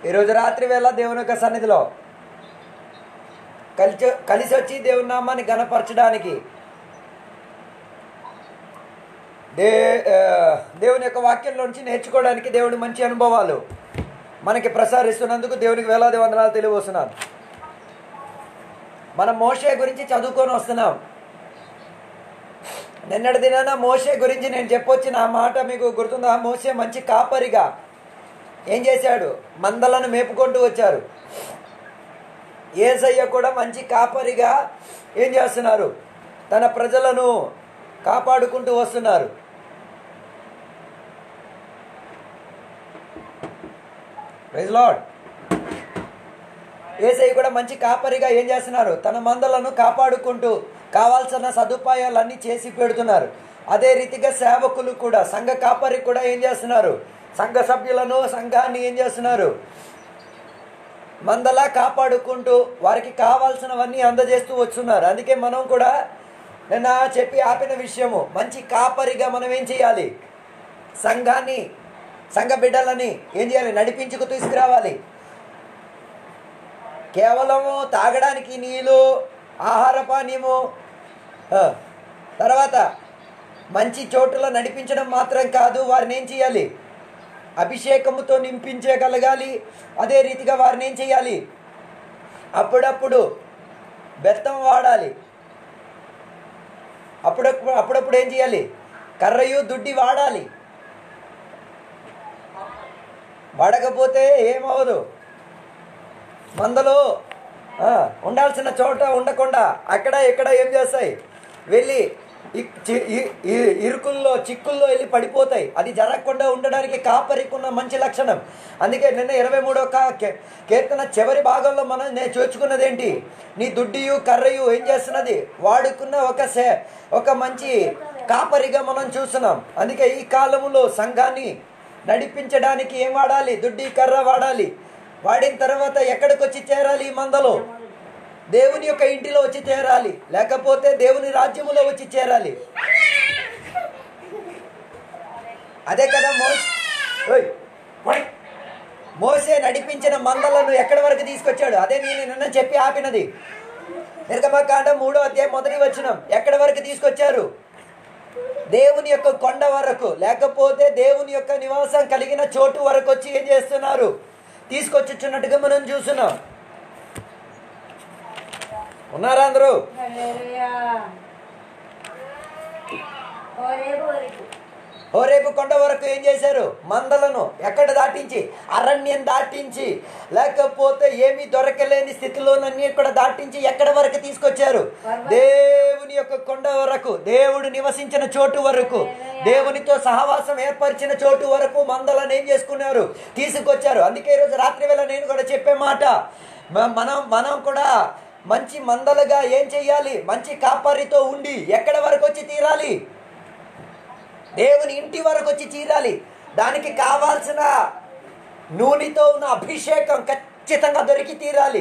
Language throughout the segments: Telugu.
ఈరోజు రాత్రి వేళ దేవుని యొక్క సన్నిధిలో కలిసి కలిసి వచ్చి దేవుని నామాన్ని గణపరచడానికి దే ఆ, దేవుని యొక్క వాక్యంలో నుంచి నేర్చుకోవడానికి దేవుని మంచి అనుభవాలు మనకి ప్రసారిస్తున్నందుకు దేవునికి వేలాది వందనాలు తెలియవస్తున్నాను మనం మోషే గురించి చదువుకొని వస్తున్నాం నిన్నటి దినాన మోషే గురించి నేను చెప్పొచ్చిన ఆ మాట మీకు గుర్తుందా మోషే మంచి కాపరిగా ఏం చేశాడు మందలను మేపుకుంటూ వచ్చారు ఏసయ్య కూడా మంచి కాపరిగా ఏం చేస్తున్నారు తన ప్రజలను కాపాడుకుంటూ వస్తున్నారు ప్రైజ్ లార్డ్ ఏసై కూడా మంచి కాపరిగా ఏం చేస్తున్నారు తన మందలను కాపాడుకుంటూ కావాల్సిన సదుపాయాలన్నీ చేసి పెడుతున్నారు అదే రీతిగా సేవకులు కూడా సంఘ కాపరి కూడా ఏం చేస్తున్నారు సంఘ సభ్యులను సంఘాన్ని ఏం చేస్తున్నారు మందలా కాపాడుకుంటూ వారికి కావాల్సినవన్నీ అందజేస్తూ వస్తున్నారు అందుకే మనం కూడా నిన్న చెప్పి ఆపిన విషయము మంచి కాపరిగా మనం ఏం చేయాలి సంఘాన్ని సంఘ బిడ్డలని ఏం చేయాలి నడిపించుకు తీసుకురావాలి కేవలము తాగడానికి నీళ్ళు ఆహార పానీయము ఆ, తర్వాత మంచి చోటులో నడిపించడం మాత్రం కాదు వారిని ఏం చేయాలి అభిషేకముతో నింపించగలగాలి అదే రీతిగా వారిని ఏం చేయాలి అప్పుడప్పుడు బెత్తం వాడాలి అప్పుడప్పుడు అప్పుడప్పుడు ఏం చేయాలి కర్రయు దుడ్డి వాడాలి వాడకపోతే ఏమవదు మందలు ఆ, ఉండాల్సిన చోట ఉండకుండా అక్కడ ఇక్కడ ఏం చేస్తాయి వెళ్ళి ఇ- చి- ఇ- ఇ- ఇరుకుల్లో చిక్కుల్లో వెళ్ళి పడిపోతాయి అది జరగకుండా ఉండడానికి కాపరికి ఉన్న మంచి లక్షణం అందుకే నిన్న ఇరవై మూడో కీర్తన చివరి భాగంలో మనం నేను చూచుకున్నది ఏంటి నీ దుడ్డియు కర్రయు ఏం చేస్తున్నది వాడుకున్న ఒక సే ఒక మంచి కాపరిగా మనం చూస్తున్నాం అందుకే ఈ కాలములో సంఘాన్ని నడిపించడానికి ఏం వాడాలి దుడ్డి కర్ర వాడాలి వాడిన తర్వాత ఎక్కడికి వచ్చి చేరాలి ఈ మందలో దేవుని యొక్క ఇంటిలో వచ్చి చేరాలి లేకపోతే దేవుని రాజ్యములో వచ్చి చేరాలి అదే కదా మోస్ ఓయ్, ఓయ్. మోసే నడిపించిన మందలను ఎక్కడి వరకు తీసుకొచ్చాడు అదే నేను నిన్న చెప్పి ఆపినది నిర్గమకాండం మూడో అధ్యాయం మొదటి వచ్చినం ఎక్కడి వరకు తీసుకొచ్చారు దేవుని యొక్క కొండ వరకు లేకపోతే దేవుని యొక్క నివాసం కలిగిన చోటు వరకు వచ్చి ఏం చేస్తున్నారు తీసుకొచ్చుచున్నట్టుగా మనం చూస్తున్నాం ఉన్నారా అందరూ హల్లెలూయా. హోరేబు వరకు. హోరేపు కొండ వరకు ఏం చేశారు మందలను ఎక్కడ దాటించి అరణ్యం దాటించి లేకపోతే ఏమీ దొరకలేని స్థితిలోనన్నీ కూడా దాటించి ఎక్కడ వరకు తీసుకొచ్చారు దేవుని యొక్క కొండ వరకు దేవుడు నివసించిన చోటు వరకు దేవునితో సహవాసం ఏర్పరిచిన చోటు వరకు మందలను ఏం చేసుకున్నారు తీసుకొచ్చారు అందుకే ఈరోజు రాత్రి వేళ నేను కూడా చెప్పే మాట మ- మనం మనం కూడా మంచి మందలుగా ఏం చెయ్యాలి మంచి కాపరితో ఉండి ఎక్కడ వరకు వచ్చి తీరాలి దేవుని ఇంటి వరకు వచ్చి తీరాలి దానికి కావాల్సిన నూనెతో ఉన్న అభిషేకం ఖచ్చితంగా దొరికి తీరాలి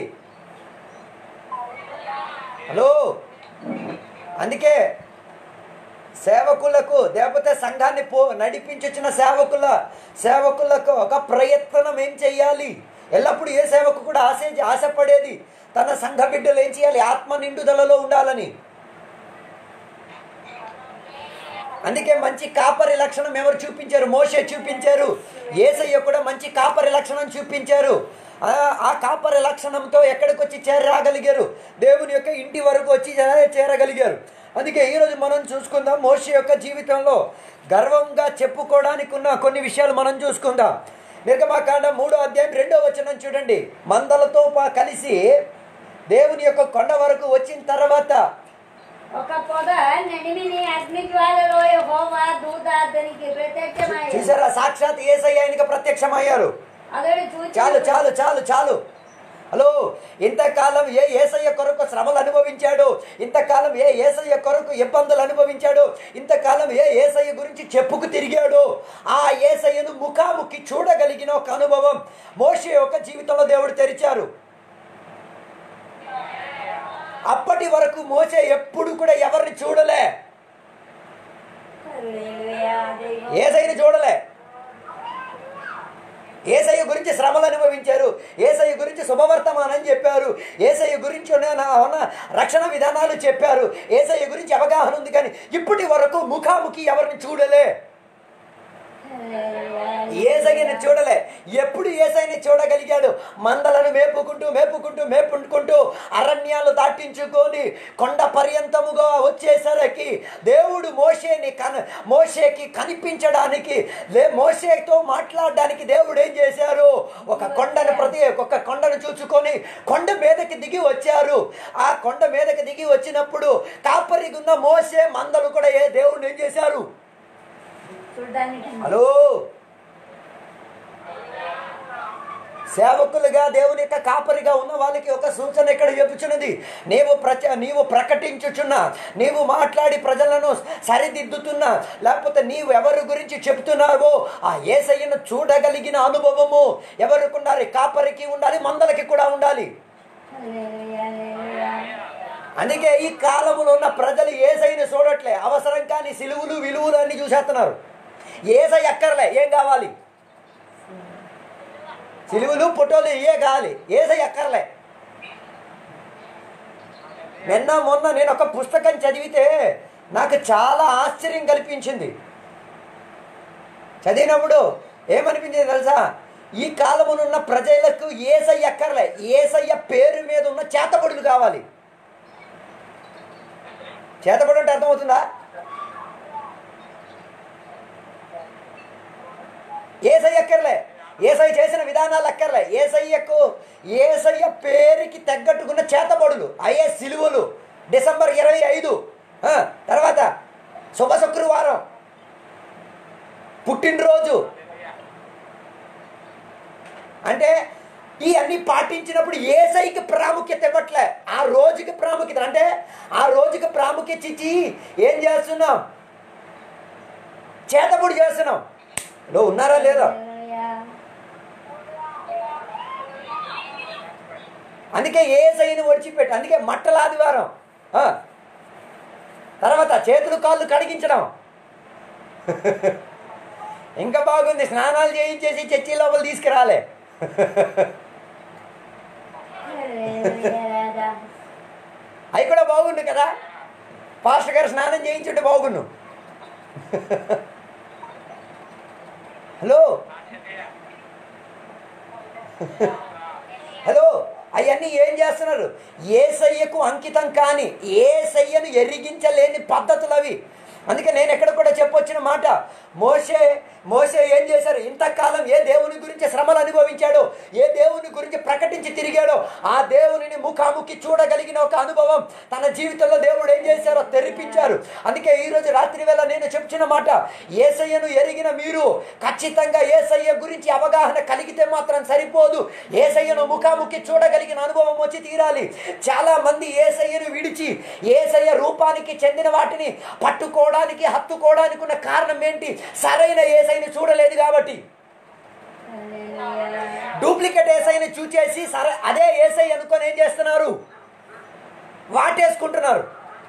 హలో అందుకే సేవకులకు లేకపోతే సంఘాన్ని పో నడిపించొచ్చిన సేవకుల సేవకులకు ఒక ప్రయత్నం ఏం చేయాలి ఎల్లప్పుడూ ఏ సేవకు కూడా ఆశ ఆశపడేది తన సంఘ బిడ్డలు ఏం చేయాలి ఆత్మ నిండుదలలో ఉండాలని అందుకే మంచి కాపరి లక్షణం ఎవరు చూపించారు మోషే చూపించారు ఏసయ్య కూడా మంచి కాపరి లక్షణం చూపించారు ఆ- ఆ కాపరి లక్షణంతో ఎక్కడికి వచ్చి చేరగలిగారు దేవుని యొక్క ఇంటి వరకు వచ్చి చే- చేరగలిగారు అందుకే ఈరోజు మనం చూసుకుందాం మోషే యొక్క జీవితంలో గర్వంగా చెప్పుకోవడానికి ఉన్న కొన్ని విషయాలు మనం చూసుకుందాం నిర్గమాకాండ మూడో అధ్యాయం రెండో వచనం చూడండి మందలతో పా- కలిసి దేవుని యొక్క కొండ వరకు వచ్చిన తర్వాత ఒక పొద నడిమిని అగ్ని జ్వాలలో యెహోవా దూత అతనికి ప్రత్యక్షమయ్యాడు చూసారా సాక్షాత్ ఏసయ్య ఆయనకి ప్రత్యక్షమయ్యారు అతడు చూచి చాలు చాలు చాలు చాలు హలో ఇంతకాలం ఏ ఏసయ్య కొరకు శ్రమలు అనుభవించాడు ఇంతకాలం ఏ ఏసయ్య కొరకు ఇబ్బందులు అనుభవించాడు ఇంతకాలం ఏ ఏసయ్య గురించి చెప్పుకు తిరిగాడు ఆ ఏసయ్యను ముఖాముఖి చూడగలిగిన ఒక అనుభవం మోషే యొక్క జీవితంలో దేవుడు తెరిచారు అప్పటి వరకు మోసే ఎప్పుడు కూడా ఎవరిని చూడలే హల్లెలూయా, దైవం. ఏసైని చూడలే ఏసయ్య గురించి శ్రమలు అనుభవించారు ఏసయ్య గురించి శుభవర్తమానం చెప్పారు ఏసయ్య గురించి ఉన్న ఉన్న రక్షణ విధానాలు చెప్పారు ఏసయ్య గురించి అవగాహన ఉంది కానీ ఇప్పటి వరకు ముఖాముఖి ఎవరిని చూడలే ఏసయ్యని చూడలే ఎప్పుడు ఏసైని చూడగలిగాడు మందలను మేపుకుంటూ మేపుకుంటూ మేపుకుంటూ అరణ్యాలు దాటించుకొని కొండ పర్యంతముగా వచ్చేసరికి దేవుడు మోషేని కన మోషేకి కనిపించడానికి లే మోషేతో మాట్లాడడానికి దేవుడు ఏం చేశారు ఒక కొండను ప్రతి ఒక కొండను చూసుకొని కొండ మీదకి దిగి వచ్చారు ఆ కొండ మీదకి దిగి వచ్చినప్పుడు కాపరిగున్న మోసే మందలు కూడా ఏ దేవుడు ఏం చేశారు చూడడానికి హలో సేవకులుగా దేవుని యొక్క కాపరిగా ఉన్న వాళ్ళకి ఒక సూచన ఇక్కడ చెప్పుచున్నది నీవు ప్రచ నీవు ప్రకటించుచున్నా నీవు మాట్లాడి ప్రజలను సరిదిద్దుతున్నా లేకపోతే నీవు ఎవరి గురించి చెప్తున్నావో ఆ ఏసయ్యను చూడగలిగిన అనుభవము ఎవరికి ఉండాలి కాపరికి ఉండాలి మందలకి కూడా ఉండాలి హల్లెలూయా, హల్లెలూయా. అందుకే ఈ కాలంలో ఉన్న ప్రజలు ఏసైని చూడట్లే అవసరం కాని సిలువులు విలువలు అన్ని చూసేస్తున్నారు ఏసై అక్కర్లే ఏం కావాలి సిలువులు ఫోటోలు ఇవే కావాలి ఏసై అక్కర్లే నిన్న మొన్న నేను ఒక పుస్తకం చదివితే నాకు చాలా ఆశ్చర్యం కల్పించింది చదివినప్పుడు ఏమనిపించింది తెలుసా ఈ కాలమునున్న ప్రజలకు ఏసయ్య అక్కర్లే ఏసయ్య పేరు మీద ఉన్న చేతబడులు కావాలి చేతబడి అంటే అర్థమవుతుందా ఏసయ్య అక్కర్లే ఏసై చేసిన విధానాలు అక్కర్లే ఏసయ్యకు ఏసయ్య పేరుకి తగ్గట్టుకున్న చేతబడులు అయ్యే సిలువలు డిసెంబర్ ఇరవై ఐదు ఆ, తర్వాత శుభ శుక్రవారం పుట్టినరోజు అంటే ఈ అన్ని పాటించినప్పుడు ఏసైకి ప్రాముఖ్యత ఇవ్వట్లే ఆ రోజుకి ప్రాముఖ్యత అంటే ఆ రోజుకి ప్రాముఖ్యత ఇచ్చి ఏం చేస్తున్నాం చేతబడి చేస్తున్నాం లో ఉన్నారా లేదా హల్లెలూయా. అందుకే ఏసైని ఒడిచిపెట్టి అందుకే మట్టల ఆదివారం ఆ. తర్వాత చేతులు కాళ్ళు కడిగించడం ఇంకా బాగుంది స్నానాలు చేయించేసి చర్చి లోపల తీసుకురాలే హల్లెలూయా, రాజా. అవి కూడా బాగుండు కదా పాస్టర్ గారు స్నానం చేయించుంటే బాగుండు హలో హలో అవన్నీ ఏం చేస్తున్నారు ఏసయ్యకు అంకితం కాని ఏసయ్యను ఎరిగించలేని పద్ధతులు అవి అందుకే నేను ఎక్కడ కూడా చెప్పొచ్చిన మాట మోసే మోసే ఏం చేశారు ఇంతకాలం ఏ దేవుని గురించి శ్రమలు అనుభవించాడో ఏ దేవుని గురించి ప్రకటించి తిరిగాడో ఆ దేవునిని ముఖాముఖి చూడగలిగిన ఒక అనుభవం తన జీవితంలో దేవుడు ఏం చేశారో తెరిపించారు అందుకే ఈరోజు రాత్రి వేళ నేను చెప్తున్న మాట ఏసయ్యను ఎరిగిన మీరు ఖచ్చితంగా ఏసయ్య గురించి అవగాహన కలిగితే మాత్రం సరిపోదు ఏసయ్యను ముఖాముఖి చూడగలిగిన అనుభవం వచ్చి తీరాలి చాలా మంది ఏసయ్యను విడిచి ఏసయ్య రూపానికి చెందిన వాటిని పట్టుకోవడానికి హత్తుకోవడానికి ఉన్న కారణం ఏంటి సరైన ఏసైని చూడలేదు కాబట్టి హల్లెలూయా. డూప్లికేట్ ఏసైని చూచేసి సరే అదే ఏసై అనుకొని ఏం చేస్తున్నారు వాటేసుకుంటున్నారు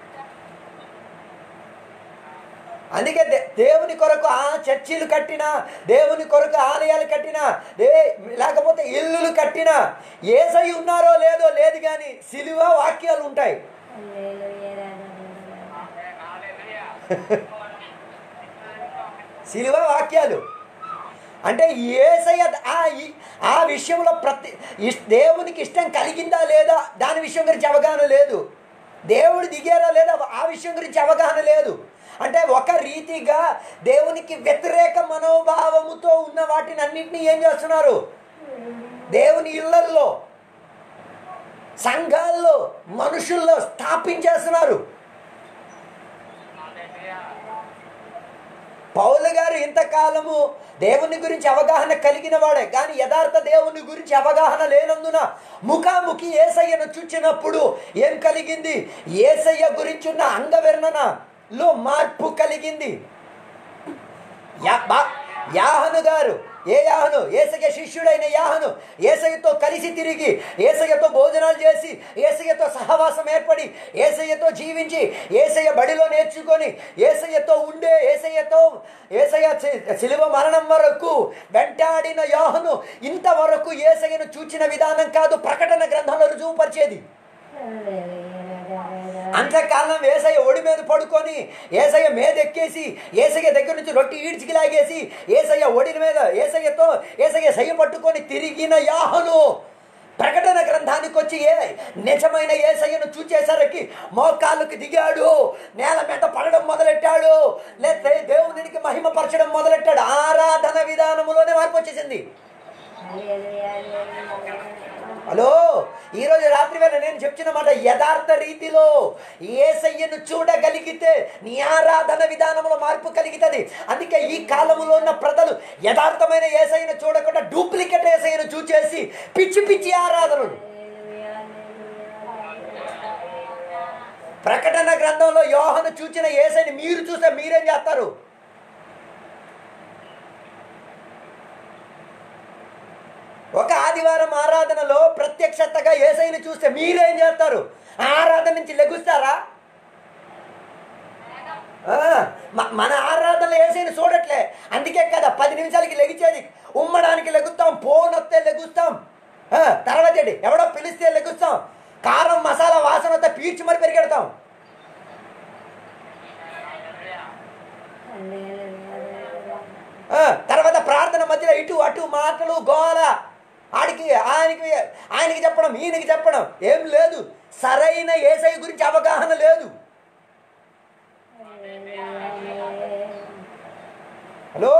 అందుకే దే- దేవుని కొరకు ఆ చర్చిలు కట్టినా దేవుని కొరకు ఆలయాలు కట్టినా దే లేకపోతే ఇల్లులు కట్టినా ఏసై ఉన్నారో లేదో లేదు కానీ సిలువ వాక్యాలు ఉంటాయి హల్లెలూయా, రాజా, రాజా. సిలువ వాక్యాలు అంటే ఏసయ్య ఆ ఈ- ఆ విషయంలో ప్రతి ఇష్- దేవునికి ఇష్టం కలిగిందా లేదా దాని విషయం గురించి అవగాహన లేదు దేవుడు దిగారా లేదా ఆ విషయం గురించి అవగాహన లేదు అంటే ఒక రీతిగా దేవునికి వ్యతిరేక మనోభావముతో ఉన్న వాటిని అన్నింటినీ ఏం చేస్తున్నారు దేవుని ఇళ్లల్లో సంఘాల్లో మనుషుల్లో స్థాపించేస్తున్నారు పౌలు గారు ఇంతకాలము దేవుని గురించి అవగాహన కలిగిన వాడే కానీ యథార్థ దేవుని గురించి అవగాహన లేనందున ముఖాముఖి ఏసయ్యను చూచినప్పుడు ఏం కలిగింది ఏసయ్య గురించి ఉన్న అంగవర్ణనలో మార్పు కలిగింది యా- బా- యాహను గారు ఏ యాహను ఏసయ్య శిష్యుడైన యాహను ఏసయ్యతో కలిసి తిరిగి ఏసయ్యతో భోజనాలు చేసి ఏసయ్యతో సహవాసం ఏర్పడి ఏసయ్యతో జీవించి ఏసయ్య బడిలో నేర్చుకొని ఏసయ్యతో ఉండే ఏసయ్యతో ఏసయ్య సి- శిలువ మరణం వరకు వెంటాడిన యాహను ఇంతవరకు ఏసయ్యను చూచిన విధానం కాదు ప్రకటన గ్రంథంలో రుజువుపరిచేది అంతకాలం ఏసయ్య ఒడి మీద పడుకొని ఏసయ్య మీద ఎక్కేసి ఏసయ్య దగ్గర నుంచి రొట్టి ఈడ్చికి లాగేసి ఏసయ్య ఒడి మీద ఏసయ్యతో ఏసయ్య సయ్య పట్టుకొని తిరిగిన యాహను ప్రకటన గ్రంథానికి వచ్చి ఏ నిజమైన ఏసయ్యను చూచేసరికి మోకాళ్ళకు దిగాడు నేల మీద పడడం మొదలెట్టాడు లేకపోతే దేవునికి మహిమపరచడం మొదలెట్టాడు ఆరాధన విధానములోనే మార్పు వచ్చేసింది హలో ఈరోజు రాత్రి వేళ నేను చెప్తున్న మాట యథార్థ రీతిలో ఏసయ్యను చూడగలిగితే నీ ఆరాధన విధానంలో మార్పు కలుగుతుంది అందుకే ఈ కాలంలో ఉన్న ప్రజలు యథార్థమైన ఏసయ్యను చూడకుండా డూప్లికేట్ ఏసయ్యను చూచేసి పిచ్చి పిచ్చి ఆరాధనలు ప్రకటన గ్రంథంలో యోహను చూచిన ఏసైని మీరు చూస్తే మీరేం చేస్తారు ఒక ఆదివారం ఆరాధనలో ప్రత్యక్షతగా ఏసైని చూస్తే మీరేం చేస్తారు ఆ ఆరాధన నుంచి లెగుస్తారా ఆ, మ- మన ఆరాధనలో ఏసైని చూడట్లే అందుకే కదా పది నిమిషాలకి లెగిచేది ఉమ్మడానికి లెగుస్తాం ఫోన్ వస్తే లెగుస్తాం ఆ, తర్వాత ఏంటి ఎవడో పిలిస్తే లెగుస్తాం కారం మసాలా వాసన వస్తే పీల్చి మరి పెరిగెడతాం ఆ, తర్వాత ప్రార్థన మధ్యలో ఇటు అటు మాటలు గోల ఆడికి ఆయనకి ఆయనకి చెప్పడం ఈయనకి చెప్పడం ఏం లేదు సరైన ఏసై గురించి అవగాహన లేదు హలో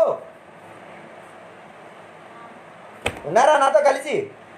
ఉన్నారా నాతో కలిసి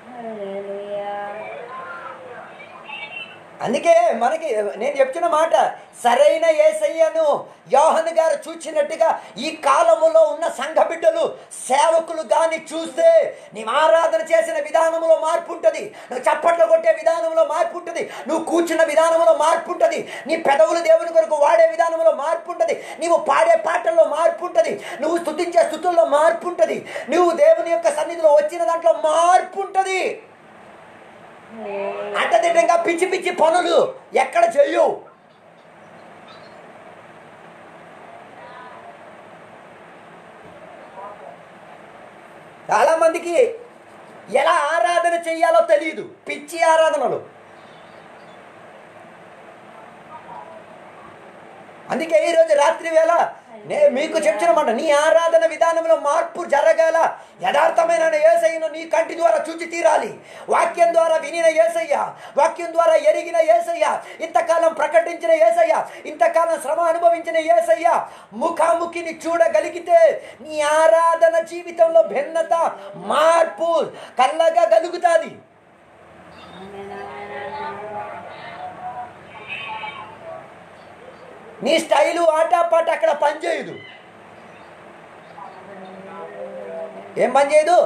అందుకే మనకి నేను చెప్తున్న మాట సరైన ఏసయ్యను యోహన్ గారు చూచినట్టుగా ఈ కాలములో ఉన్న సంఘ బిడ్డలు సేవకులు గాని చూస్తే నీ ఆరాధన చేసిన విధానంలో మార్పు ఉంటుంది నువ్వు చప్పట్లు కొట్టే విధానంలో మార్పు ఉంటుంది నువ్వు కూర్చున్న విధానంలో మార్పు ఉంటుంది నీ పెదవులు దేవుని కొరకు వాడే విధానంలో మార్పు ఉంటుంది నీవు పాడే పాటల్లో మార్పు ఉంటుంది నువ్వు స్తుతించే స్థుతుల్లో మార్పు ఉంటుంది నువ్వు దేవుని యొక్క సన్నిధిలో వచ్చిన దాంట్లో మార్పు ఉంటుంది అడ్డదిడ్డంగా పిచ్చి పిచ్చి పనులు ఎక్కడ చెయ్యు చాలా మందికి ఎలా ఆరాధన చెయ్యాలో తెలియదు పిచ్చి ఆరాధనలు అందుకే ఈరోజు రాత్రి వేళ నే మీకు చెప్తున్నమాట నీ ఆరాధన విధానంలో మార్పు జరగాల యథార్థమైన ఏసయ్యను నీ కంటి ద్వారా చూచి తీరాలి వాక్యం ద్వారా వినిన ఏసయ్య వాక్యం ద్వారా ఎరిగిన ఏసయ్య ఇంతకాలం ప్రకటించిన ఏసయ్య ఇంతకాలం శ్రమ అనుభవించిన ఏసయ్య ముఖాముఖిని చూడగలిగితే నీ ఆరాధన జీవితంలో భిన్నత మార్పు కల్లగా గలుగుతుంది నీ స్టైలు ఆటపాట అక్కడ పనిచేయదు ఏం పని చేయదు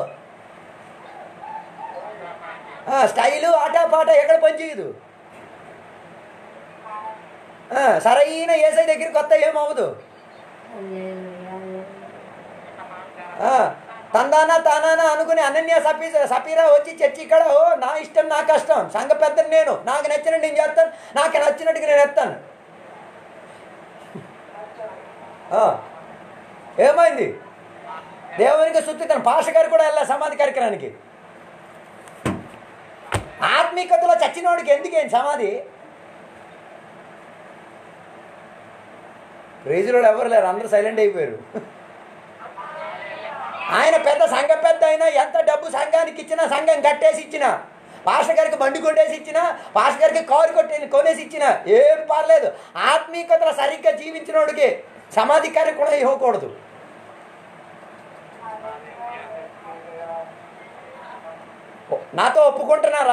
ఆ, స్టైలు ఆటపాట ఎక్కడ పనిచేయదు ఆ, సరైన ఏసై దగ్గరికి కొత్త ఏమవ్వదు ఆ, తందానా తానానా అనుకుని అనన్య సపీ సపీరా వచ్చి చర్చి ఇక్కడ ఓ నా ఇష్టం నా కష్టం సంఘ పెద్దని నేను నాకు నచ్చినట్టు నేను చేస్తాను నాకు నచ్చినట్టుగా నేను ఎత్తాను ఆ, ఏమైంది దేవునికి సుత్తితను పాష గారు కూడా వెళ్ళా సమాధి కార్యక్రమానికి ఆత్మీయతలో చచ్చినోడికి ఎందుకేం సమాధి ప్రేజులో ఎవరు లేరు అందరూ సైలెంట్ అయిపోయారు ఆయన పెద్ద సంఘ పెద్ద అయినా ఎంత డబ్బు సంఘానికి ఇచ్చినా సంఘం కట్టేసి ఇచ్చినా పాష గారికి బండి కొట్టేసి ఇచ్చినా పాష గారికి కారు కొట్టేసి కొనేసి ఇచ్చినా ఏం పర్లేదు ఆత్మీయతలో సరిగ్గా జీవించినోడికి సమాధి కార్యక్రమం ఇవ్వకూడదు ఓ, నాతో ఒప్పుకుంటున్నారా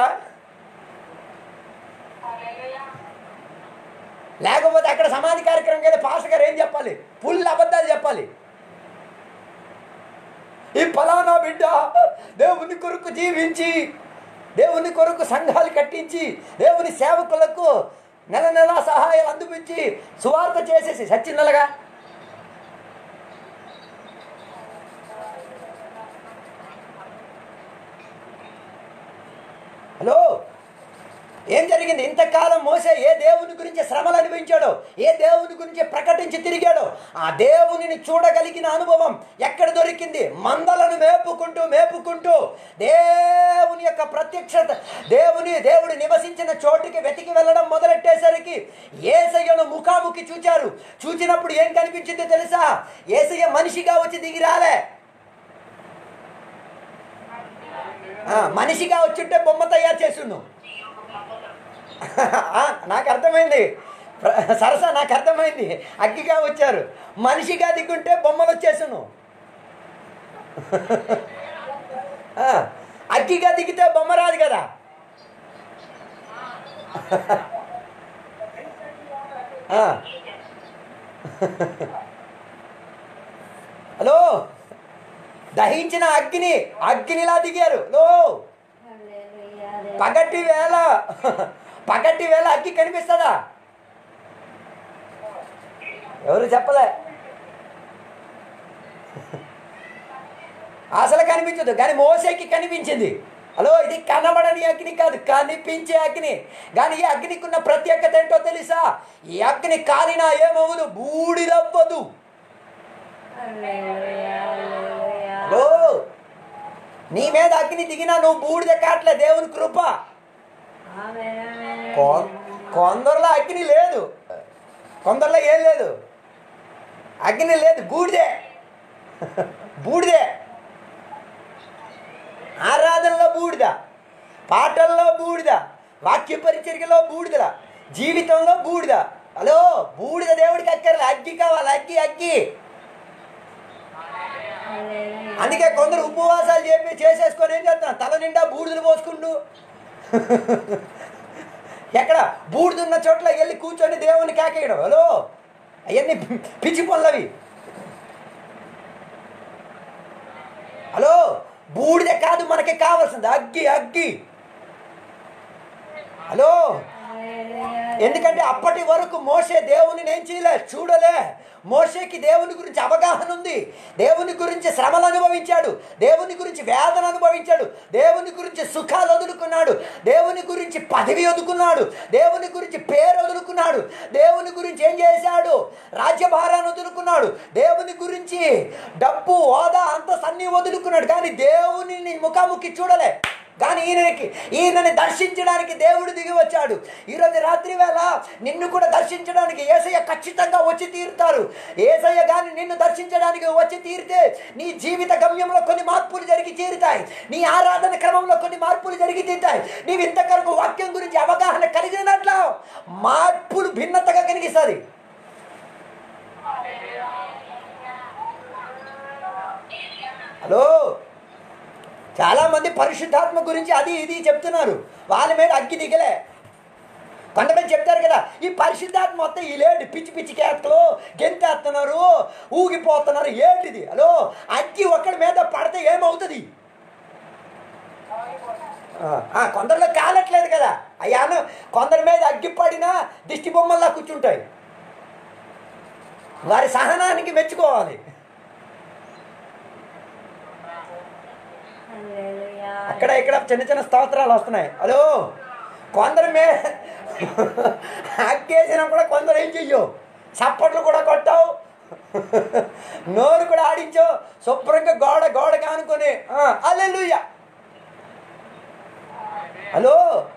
లేకపోతే అక్కడ సమాధి కార్యక్రమం కదా పాస్టర్ గారు ఏం చెప్పాలి ఫుల్ అబద్ధాలు చెప్పాలి ఈ ఫలానా బిడ్డ దేవుని కొరకు జీవించి దేవుని కొరకు సంఘాలు కట్టించి దేవుని సేవకులకు నెల నెల సహాయాలు అందిపించి సువార్త చేసేసి సచ్చిందలగా హలో ఏం జరిగింది ఇంతకాలం మోసే ఏ దేవుని గురించి శ్రమలు అనుభవించాడో ఏ దేవుని గురించి ప్రకటించి తిరిగాడో ఆ దేవునిని చూడగలిగిన అనుభవం ఎక్కడ దొరికింది మందలను మేపుకుంటూ మేపుకుంటూ దేవుని యొక్క ప్రత్యక్షత దేవుని దేవుడు నివసించిన చోటుకి వెతికి వెళ్ళడం మొదలెట్టేసరికి ఏసయ్యను ముఖాముఖి చూచారు చూచినప్పుడు ఏం కనిపించిందో తెలుసా ఏసయ్య మనిషిగా వచ్చి దిగి రాలే ఆ, మనిషిగా వచ్చుంటే బొమ్మ తయారు చేసును ఆ, నాకు అర్థమైంది ప్ర- సరస నాకు అర్థమైంది అగ్గిగా వచ్చారు మనిషిగా దిగుంటే బొమ్మలు వచ్చేసును ఆ, అగ్గిగా దిగితే బొమ్మ రాదు కదా ఆ. హలో దహించిన అగ్ని అగ్నిలా దిగారు లో హల్లెలూయా. పగటి వేళ పగటి వేళ అగ్గి కనిపిస్తుందా ఎవరు చెప్పలే అసలు కనిపించదు కానీ మోసేకి కనిపించింది హలో ఇది కనబడని అగ్ని కాదు కనిపించే అగ్ని కానీ ఈ అగ్నికి ఉన్న ప్రత్యేకత ఏంటో తెలుసా ఈ అగ్ని కాలినా ఏమవ్వదు బూడిదవ్వదు హల్లెలూయా, హల్లెలూయా. హలో నీ మీద అగ్ని దిగినా నువ్వు బూడిద కాట్లే దేవుని కృప ఆమేన్, ఆమేన్. కొ- కొందరిలో అగ్ని లేదు కొందరిలో ఏం లేదు అగ్ని లేదు బూడిదే బూడిదే ఆరాధనలో బూడిద పాటల్లో బూడిద వాక్య పరిచర్యలో బూడిద జీవితంలో బూడిద హలో బూడిద దేవుడికి అక్కర్లే అగ్గి కావాలి అగ్గి అగ్గి హల్లెలూయా. అందుకే కొందరు ఉపవాసాలు చెప్పి చేసేసుకొని ఏం చేస్తున్నారు తల నిండా బూడిదలు పోసుకుంటూ ఎక్కడ బూడిదున్న చోట్ల వెళ్ళి కూర్చొని దేవుని కేకేయడం హలో అవన్నీ పిచ్చి పనులవి హలో బూడిద కాదు మనకి కావాల్సింది అగ్గి అగ్గి హలో హల్లెలూయా. ఎందుకంటే అప్పటి వరకు మోసే దేవుని నేను చేయలే చూడలే మోసేకి దేవుని గురించి అవగాహన ఉంది దేవుని గురించి శ్రమలు అనుభవించాడు దేవుని గురించి వేదన అనుభవించాడు దేవుని గురించి సుఖాలు వదులుకున్నాడు దేవుని గురించి పదవి వదులుకున్నాడు దేవుని గురించి పేరు వదులుకున్నాడు దేవుని గురించి ఏం చేశాడు రాజ్యభారాన్ని వదులుకున్నాడు దేవుని గురించి డబ్బు హోదా అంత అన్ని వదులుకున్నాడు కానీ దేవుని ముఖాముఖి చూడలే కానీ ఈయనకి ఈయనని దర్శించడానికి దేవుడు దిగి వచ్చాడు ఈరోజు రాత్రి వేళ నిన్ను కూడా దర్శించడానికి ఏసయ్య ఖచ్చితంగా వచ్చి తీరుతారు ఏసయ్య కానీ నిన్ను దర్శించడానికి వచ్చి తీరితే నీ జీవిత గమ్యంలో కొన్ని మార్పులు జరిగి తీరుతాయి నీ ఆరాధన క్రమంలో కొన్ని మార్పులు జరిగి తీరుతాయి నీవు ఇంతవరకు వాక్యం గురించి అవగాహన కలిగినట్ల మార్పులు భిన్నతగా కనిగిస్తుంది హలో చాలా మంది పరిశుద్ధాత్మ గురించి అది ఇది చెప్తున్నారు వాళ్ళ మీద అగ్గి దిగలే కొంతమంది చెప్తారు కదా ఈ పరిశుద్ధాత్మ మొత్తం ఈ లేడు పిచ్చి పిచ్చి కేకలు గెంతేస్తున్నారు ఊగిపోతున్నారు ఏంటిది హలో అగ్గి ఒక్కడి మీద పడితే ఏమవుతుంది ఆ, ఆ, కొందరిలో కాలట్లేదు కదా అయ్యాను కొందరి మీద అగ్గి పడినా దిష్టి బొమ్మల్లా కూర్చుంటాయి వారి సహనానికి మెచ్చుకోవాలి హల్లెలూయా. అక్కడ ఇక్కడ చిన్న చిన్న స్తోత్రాలు వస్తున్నాయి హలో కొందరు మే అక్కేసినా కూడా కొందరు ఏం చెయ్యవు చప్పట్లు కూడా కొట్టావు నోరు కూడా ఆడించావు శుభ్రంగా గోడ గోడ కానుకొని అల్లెలుయ్య హలో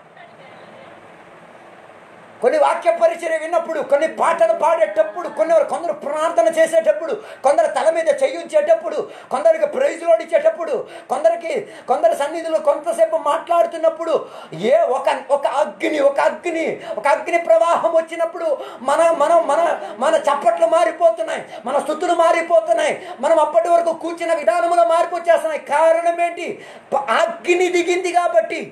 కొన్ని వాక్య పరిచయం విన్నప్పుడు కొన్ని పాటలు పాడేటప్పుడు కొన్ని కొందరు ప్రార్థన చేసేటప్పుడు కొందరు తల మీద చేయించేటప్పుడు కొందరికి ప్రైజ్ లోడ్ ఇచ్చేటప్పుడు కొందరికి కొందరు సన్నిధిలో కొంతసేపు మాట్లాడుతున్నప్పుడు ఏ ఒక ఒక అగ్ని ఒక అగ్ని ఒక అగ్ని ప్రవాహం వచ్చినప్పుడు మన మనం మన మన చప్పట్లు మారిపోతున్నాయి మన స్థుతులు మారిపోతున్నాయి మనం అప్పటి వరకు కూర్చున్న విధానంలో మార్పు వచ్చేస్తున్నాయి కారణం ఏంటి ప- అగ్ని దిగింది కాబట్టి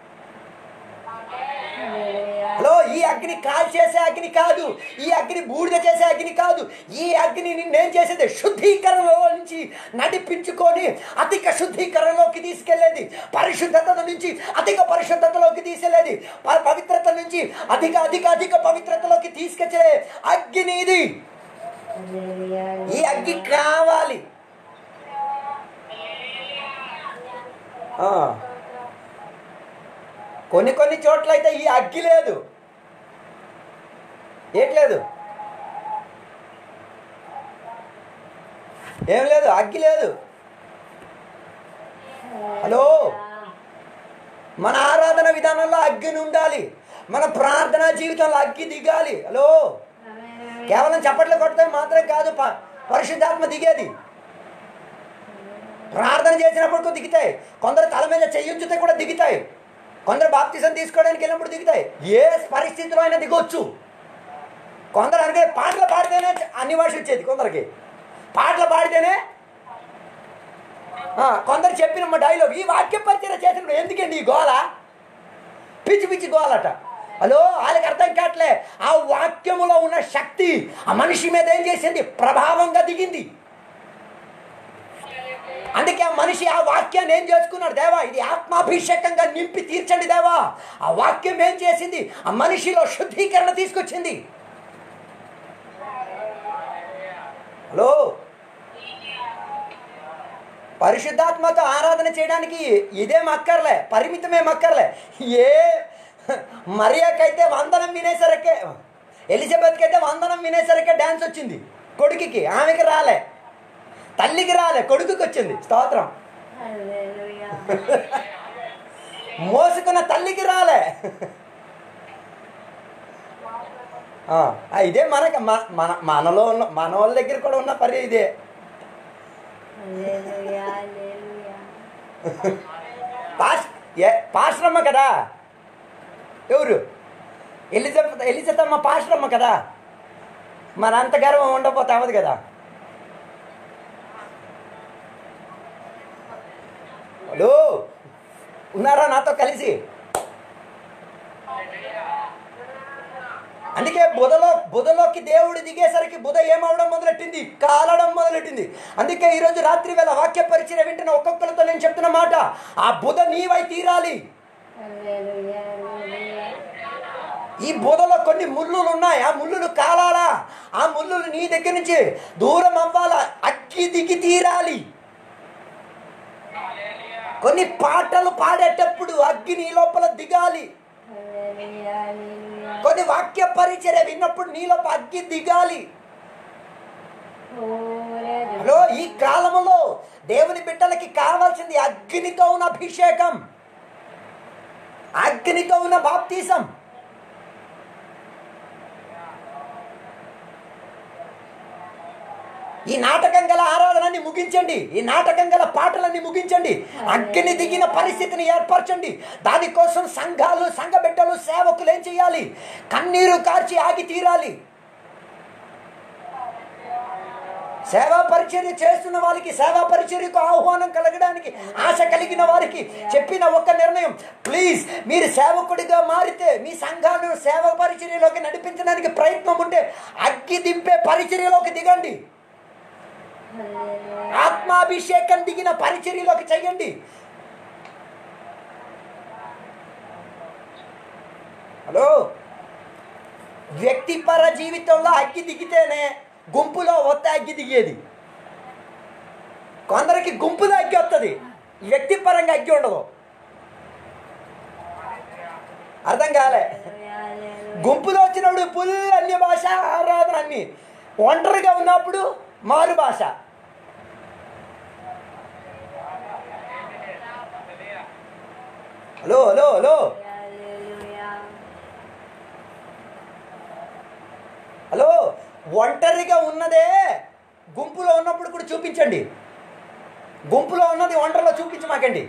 హల్లెలూయా. హలో ఈ అగ్ని కాల్ చేసే అగ్ని కాదు ఈ అగ్ని బూడిద చేసే అగ్ని కాదు ఈ అగ్ని నేను చేసేది శుద్ధీకరణలో నుంచి నడిపించుకొని అధిక శుద్ధీకరణలోకి తీసుకెళ్లేది పరిశుద్ధత నుంచి అధిక పరిశుద్ధతలోకి తీసుకెళ్లేది ప- పవిత్రత నుంచి అధిక అధిక అధిక పవిత్రతలోకి తీసుకొచ్చే అగ్ని ఇది హల్లెలూయా. ఈ అగ్గి కావాలి ఆ. కొన్ని కొన్ని చోట్ల అయితే ఈ అగ్గి లేదు ఏట్లేదు ఏం లేదు అగ్గి లేదు హలో మన ఆరాధన విధానంలో అగ్గిని ఉండాలి మన ప్రార్థనా జీవితంలో అగ్గి దిగాలి హలో కేవలం చప్పట్లు కొడితే మాత్రం కాదు ప- పరిశుద్ధాత్మ దిగేది ప్రార్థన చేసినప్పుడు కూడా దిగుతాయి కొందరు తల మీద చెయ్యుంచితే కూడా దిగుతాయి కొందరు బాప్తిజం తీసుకోవడానికి వెళ్ళినప్పుడు దిగుతాయి ఏ పరిస్థితిలో అయినా దిగొచ్చు కొందరు అనుకునే పాటలు పాడితేనే అన్ని భాష వచ్చేది కొందరికి పాటలు పాడితేనే ఆ, కొందరు చెప్పిన మా డైలాగ్ ఈ వాక్య పరిచయం చేసినప్పుడు ఎందుకండి ఈ గోల పిచ్చి పిచ్చి గోలట హలో వాళ్ళకి అర్థం కావట్లే ఆ వాక్యములో ఉన్న శక్తి ఆ మనిషి మీద ఏం చేసింది ప్రభావంగా దిగింది అందుకే ఆ మనిషి ఆ వాక్యాన్ని ఏం చేసుకున్నాడు దేవా ఇది ఆత్మాభిషేకంగా నింపి తీర్చండి దేవా ఆ వాక్యం ఏం చేసింది ఆ మనిషిలో శుద్ధీకరణ తీసుకొచ్చింది హలో పరిశుద్ధాత్మతో ఆరాధన చేయడానికి ఇదే మక్కర్లే పరిమితమే మక్కర్లే ఏ మరియాకైతే వందనం వినేసరికే ఎలిజబెత్కి అయితే వందనం వినేసరికే డ్యాన్స్ వచ్చింది కొడుకుకి ఆమెకి రాలే తల్లికి రాలే కొడుకుకి వచ్చింది స్తోత్రం మోసుకున్న తల్లికి రాలే ఆ, ఆ, ఇదే మనకి మ- మన మనలో ఉన్న మన వాళ్ళ దగ్గర కూడా ఉన్న పరి ఇదే పాస్ ఏ పాశ్రమ్మ కదా ఎవరు ఎలిజబెత్ ఎలిజబెతమ్మ పాశ్రమ్మ కదా మన అంత గర్వం ఉండకపోతే అవ్వదు కదా హలో ఉన్నారా నాతో కలిసి అందుకే బుధలో బుధలోకి దేవుడు దిగేసరికి బుధ ఏమవడం మొదలెట్టింది కాలడం మొదలెట్టింది అందుకే ఈరోజు రాత్రి వేళ వాక్య పరిచయం వింటున్న ఒక్కొక్కరితో నేను చెప్తున్న మాట ఆ బుధ నీవై తీరాలి ఈ బుధలో కొన్ని ముళ్ళులు ఉన్నాయి ఆ ముళ్ళులు కాలాలా ఆ ముళ్ళులు నీ దగ్గర నుంచి దూరం అవ్వాలా అక్కి దిగి తీరాలి కొన్ని పాటలు పాడేటప్పుడు అగ్గి నీ లోపల దిగాలి కొన్ని వాక్య పరిచర్య విన్నప్పుడు నీలోపు అగ్గి దిగాలి హలో ఈ కాలంలో దేవుని బిడ్డలకి కావాల్సింది అగ్నితో ఉన్న అభిషేకం అగ్నితో ఉన్న బాప్తీసం ఈ నాటకం గల ఆరాధనని ముగించండి ఈ నాటకం గల పాటలన్నీ ముగించండి అగ్ని దిగిన పరిస్థితిని ఏర్పరచండి దానికోసం సంఘాలు సంఘ బిడ్డలు సేవకులు ఏం చేయాలి కన్నీరు కార్చి ఆగి తీరాలి సేవా పరిచర్య చేస్తున్న వారికి సేవా పరిచర్యకు ఆహ్వానం కలగడానికి ఆశ కలిగిన వారికి చెప్పిన ఒక నిర్ణయం ప్లీజ్ మీరు సేవకుడిగా మారితే మీ సంఘాలను సేవా పరిచర్యలోకి నడిపించడానికి ప్రయత్నం ఉంటే అగ్గి దింపే పరిచర్యలోకి దిగండి ఆత్మాభిషేకం దిగిన పరిచర్యలోకి చెయ్యండి హలో వ్యక్తిపర జీవితంలో అగ్గి దిగితేనే గుంపులో వస్తే అగ్గి దిగేది కొందరికి గుంపులో అగ్గి వస్తుంది వ్యక్తిపరంగా అగ్గి ఉండదు అర్థం కాలే గుంపులో వచ్చినప్పుడు పుల్ అన్య భాష ఆరాధన అన్ని ఒంటరిగా ఉన్నప్పుడు మారు భాష హలో హలో హలో హలో ఒంటరిగా ఉన్నదే గుంపులో ఉన్నప్పుడు కూడా చూపించండి గుంపులో ఉన్నది ఒంటరిలో చూపించమాకండి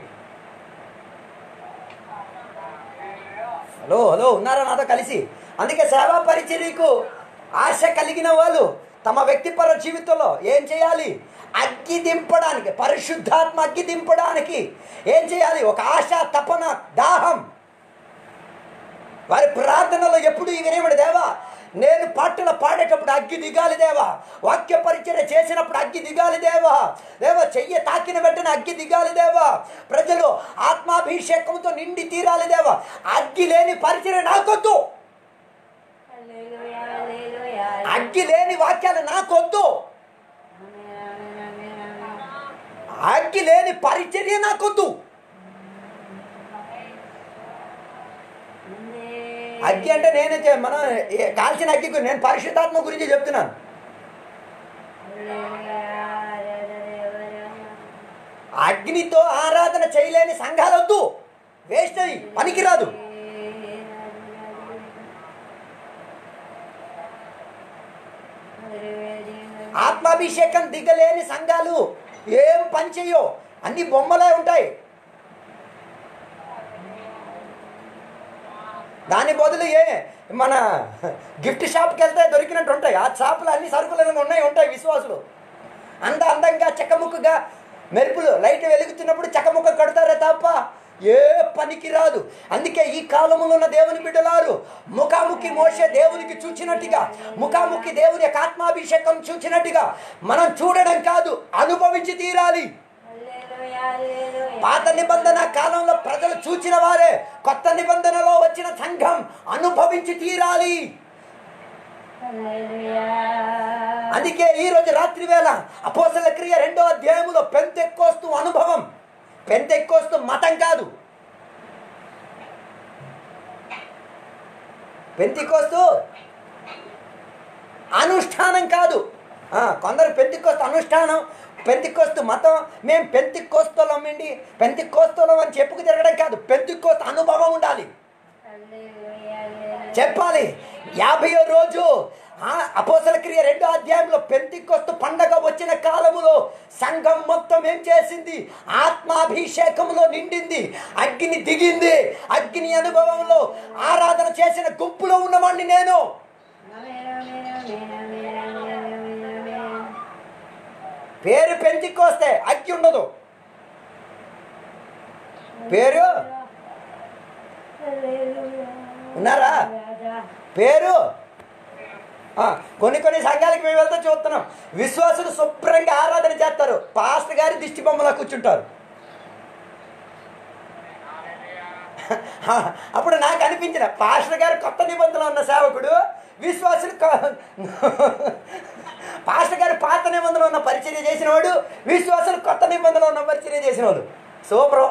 హలో హలో ఉన్నారా నాతో కలిసి అందుకే సేవా పరిచర్యకు ఆశ కలిగిన వాళ్ళు తమ వ్యక్తిపర జీవితంలో ఏం చేయాలి అగ్గి దింపడానికి పరిశుద్ధాత్మ అగ్గి దింపడానికి ఏం చేయాలి ఒక ఆశ తపన దాహం వారి ప్రార్థనలో ఎప్పుడు ఈ వినేవాడు దేవా నేను పాటలు పాడేటప్పుడు అగ్గి దిగాలి దేవా వాక్య పరిచర్య చేసినప్పుడు అగ్గి దిగాలి దేవా దేవా చెయ్యి తాకిన వెంటనే అగ్గి దిగాలి దేవా ప్రజలు ఆత్మాభిషేకంతో నిండి తీరాలి దేవా అగ్గి లేని పరిచర్య నాకొద్దు అగ్గి లేని వాక్యాలు నాకొద్దు అగ్గి లేని పరిచర్య నాకొద్దు అగ్గి అంటే నేనే చె- మనం ఏ- కాల్చిన అగ్గి గురించి నేను పరిశుద్ధాత్మ గురించి చెప్తున్నాను అగ్నితో ఆరాధన చేయలేని సంఘాలొద్దు వేస్ట్ అది పనికిరాదు ఆత్మాభిషేకం దిగలేని సంఘాలు ఏం పని చెయ్యో అన్ని బొమ్మలే ఉంటాయి దాని బదులు ఏ మన గిఫ్ట్ షాప్కి వెళ్తే దొరికినట్టు ఉంటాయి ఆ షాపులు అన్ని సరుకులు ఉన్నాయి ఉంటాయి విశ్వాసులు అంత అందంగా చెక్కముక్కగా మెరుపులు లైట్ వెలుగుతున్నప్పుడు చెక్కముక్క కడతారే తప్ప ఏ పనికి రాదు అందుకే ఈ కాలంలో ఉన్న దేవుని బిడ్డలారు ముఖాముఖి మోసే దేవునికి చూచినట్టుగా ముఖాముఖి దేవుని యొక్క ఆత్మాభిషేకం చూచినట్టుగా మనం చూడడం కాదు అనుభవించి తీరాలి పాత నిబంధన కాలంలో ప్రజలు చూచిన వారే కొత్త నిబంధనలో వచ్చిన సంఘం అనుభవించి తీరాలి అందుకే ఈ రోజు రాత్రి వేళ అపోసల క్రియ రెండో అధ్యాయములో పెంతెక్కోస్తూ అనుభవం పెంతెక్కోస్తూ మతం కాదు పెంతికోస్తూ అనుష్ఠానం కాదు ఆ, కొందరు పెంతికోస్తు అనుష్ఠానం పెంతికోస్తు మతం మేము పెంతికోస్తులం అండి పెంతికోస్తులం అని చెప్పుకు తిరగడం కాదు పెంతికోస్తు అనుభవం ఉండాలి చెప్పాలి యాభయో రోజు ఆ అపోసల క్రియ రెండో అధ్యాయంలో పెంతికొస్తు పండగ వచ్చిన కాలములో సంఘం మొత్తం ఏం చేసింది ఆత్మాభిషేకంలో నిండింది అగ్ని దిగింది అగ్ని అనుభవంలో ఆరాధన చేసిన గుంపులో ఉన్నవాడిని నేను పేరు పెంతికొస్తే అగ్గి ఉండదు పేరు ఉన్నారా పేరు ఆ, కొన్ని కొన్ని సంఘాలకు మేము వెళ్తే చూస్తున్నాం విశ్వాసులు శుభ్రంగా ఆరాధన చేస్తారు పాస్టర్ గారి దిష్టి బొమ్మలా కూర్చుంటారు ఆ, అప్పుడు నాకు అనిపించిన పాస్టర్ గారు కొత్త నిబంధనలు ఉన్న సేవకుడు విశ్వాసులు కొ- పాస్టర్ గారు పాత నిబంధనలు ఉన్న పరిచర్య చేసినవాడు విశ్వాసులు కొత్త నిబంధనలు ఉన్న పరిచర్య చేసినవాడు సూపరు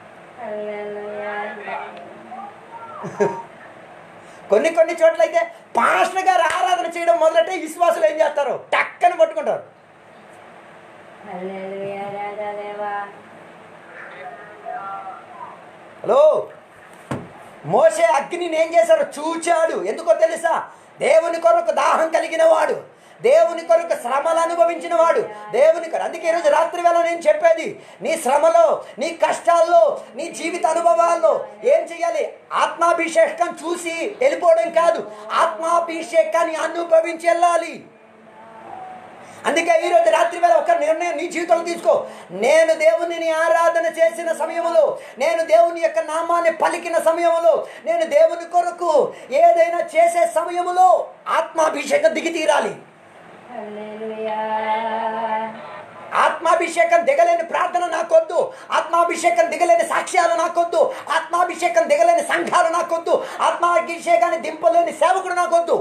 కొన్ని కొన్ని చోట్ల అయితే పాస్టర్ గారు ఆరాధన చేయడం మొదలెట్టే విశ్వాసులు ఏం చేస్తారు టక్కని పట్టుకుంటారు హలో మోసే అగ్నిని ఏం చేశారు చూచాడు ఎందుకో తెలుసా దేవుని కొరకు దాహం కలిగిన వాడు దేవుని కొరకు శ్రమలు అనుభవించిన వాడు దేవుని కొరకు అందుకే ఈరోజు రాత్రి వేళ నేను చెప్పేది నీ శ్రమలో నీ కష్టాల్లో నీ జీవిత అనుభవాల్లో ఏం చేయాలి ఆత్మాభిషేకం చూసి వెళ్ళిపోవడం కాదు ఆత్మాభిషేకాన్ని అనుభవించి వెళ్ళాలి అందుకే ఈరోజు రాత్రి వేళ ఒక నిర్ణయం నీ జీవితంలో తీసుకో నేను దేవునిని ఆరాధన చేసిన సమయంలో నేను దేవుని యొక్క నామాన్ని పలికిన సమయంలో నేను దేవుని కొరకు ఏదైనా చేసే సమయంలో ఆత్మాభిషేకం దిగి తీరాలి ఆత్మాభిషేకం దిగలేని ప్రార్థన నాకొద్దు ఆత్మాభిషేకం దిగలేని సాక్ష్యాలు నాకొద్దు ఆత్మాభిషేకం దిగలేని సంఘాలు నాకొద్దు ఆత్మాభిషేకాన్ని దింపలేని సేవకుడు నాకొద్దు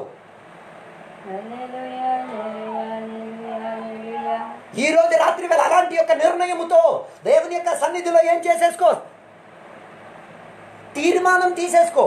ఈ రోజు రాత్రి వేళ అలాంటి యొక్క నిర్ణయముతో దేవుని యొక్క సన్నిధిలో ఏం చేసేసుకో తీర్మానం తీసేసుకో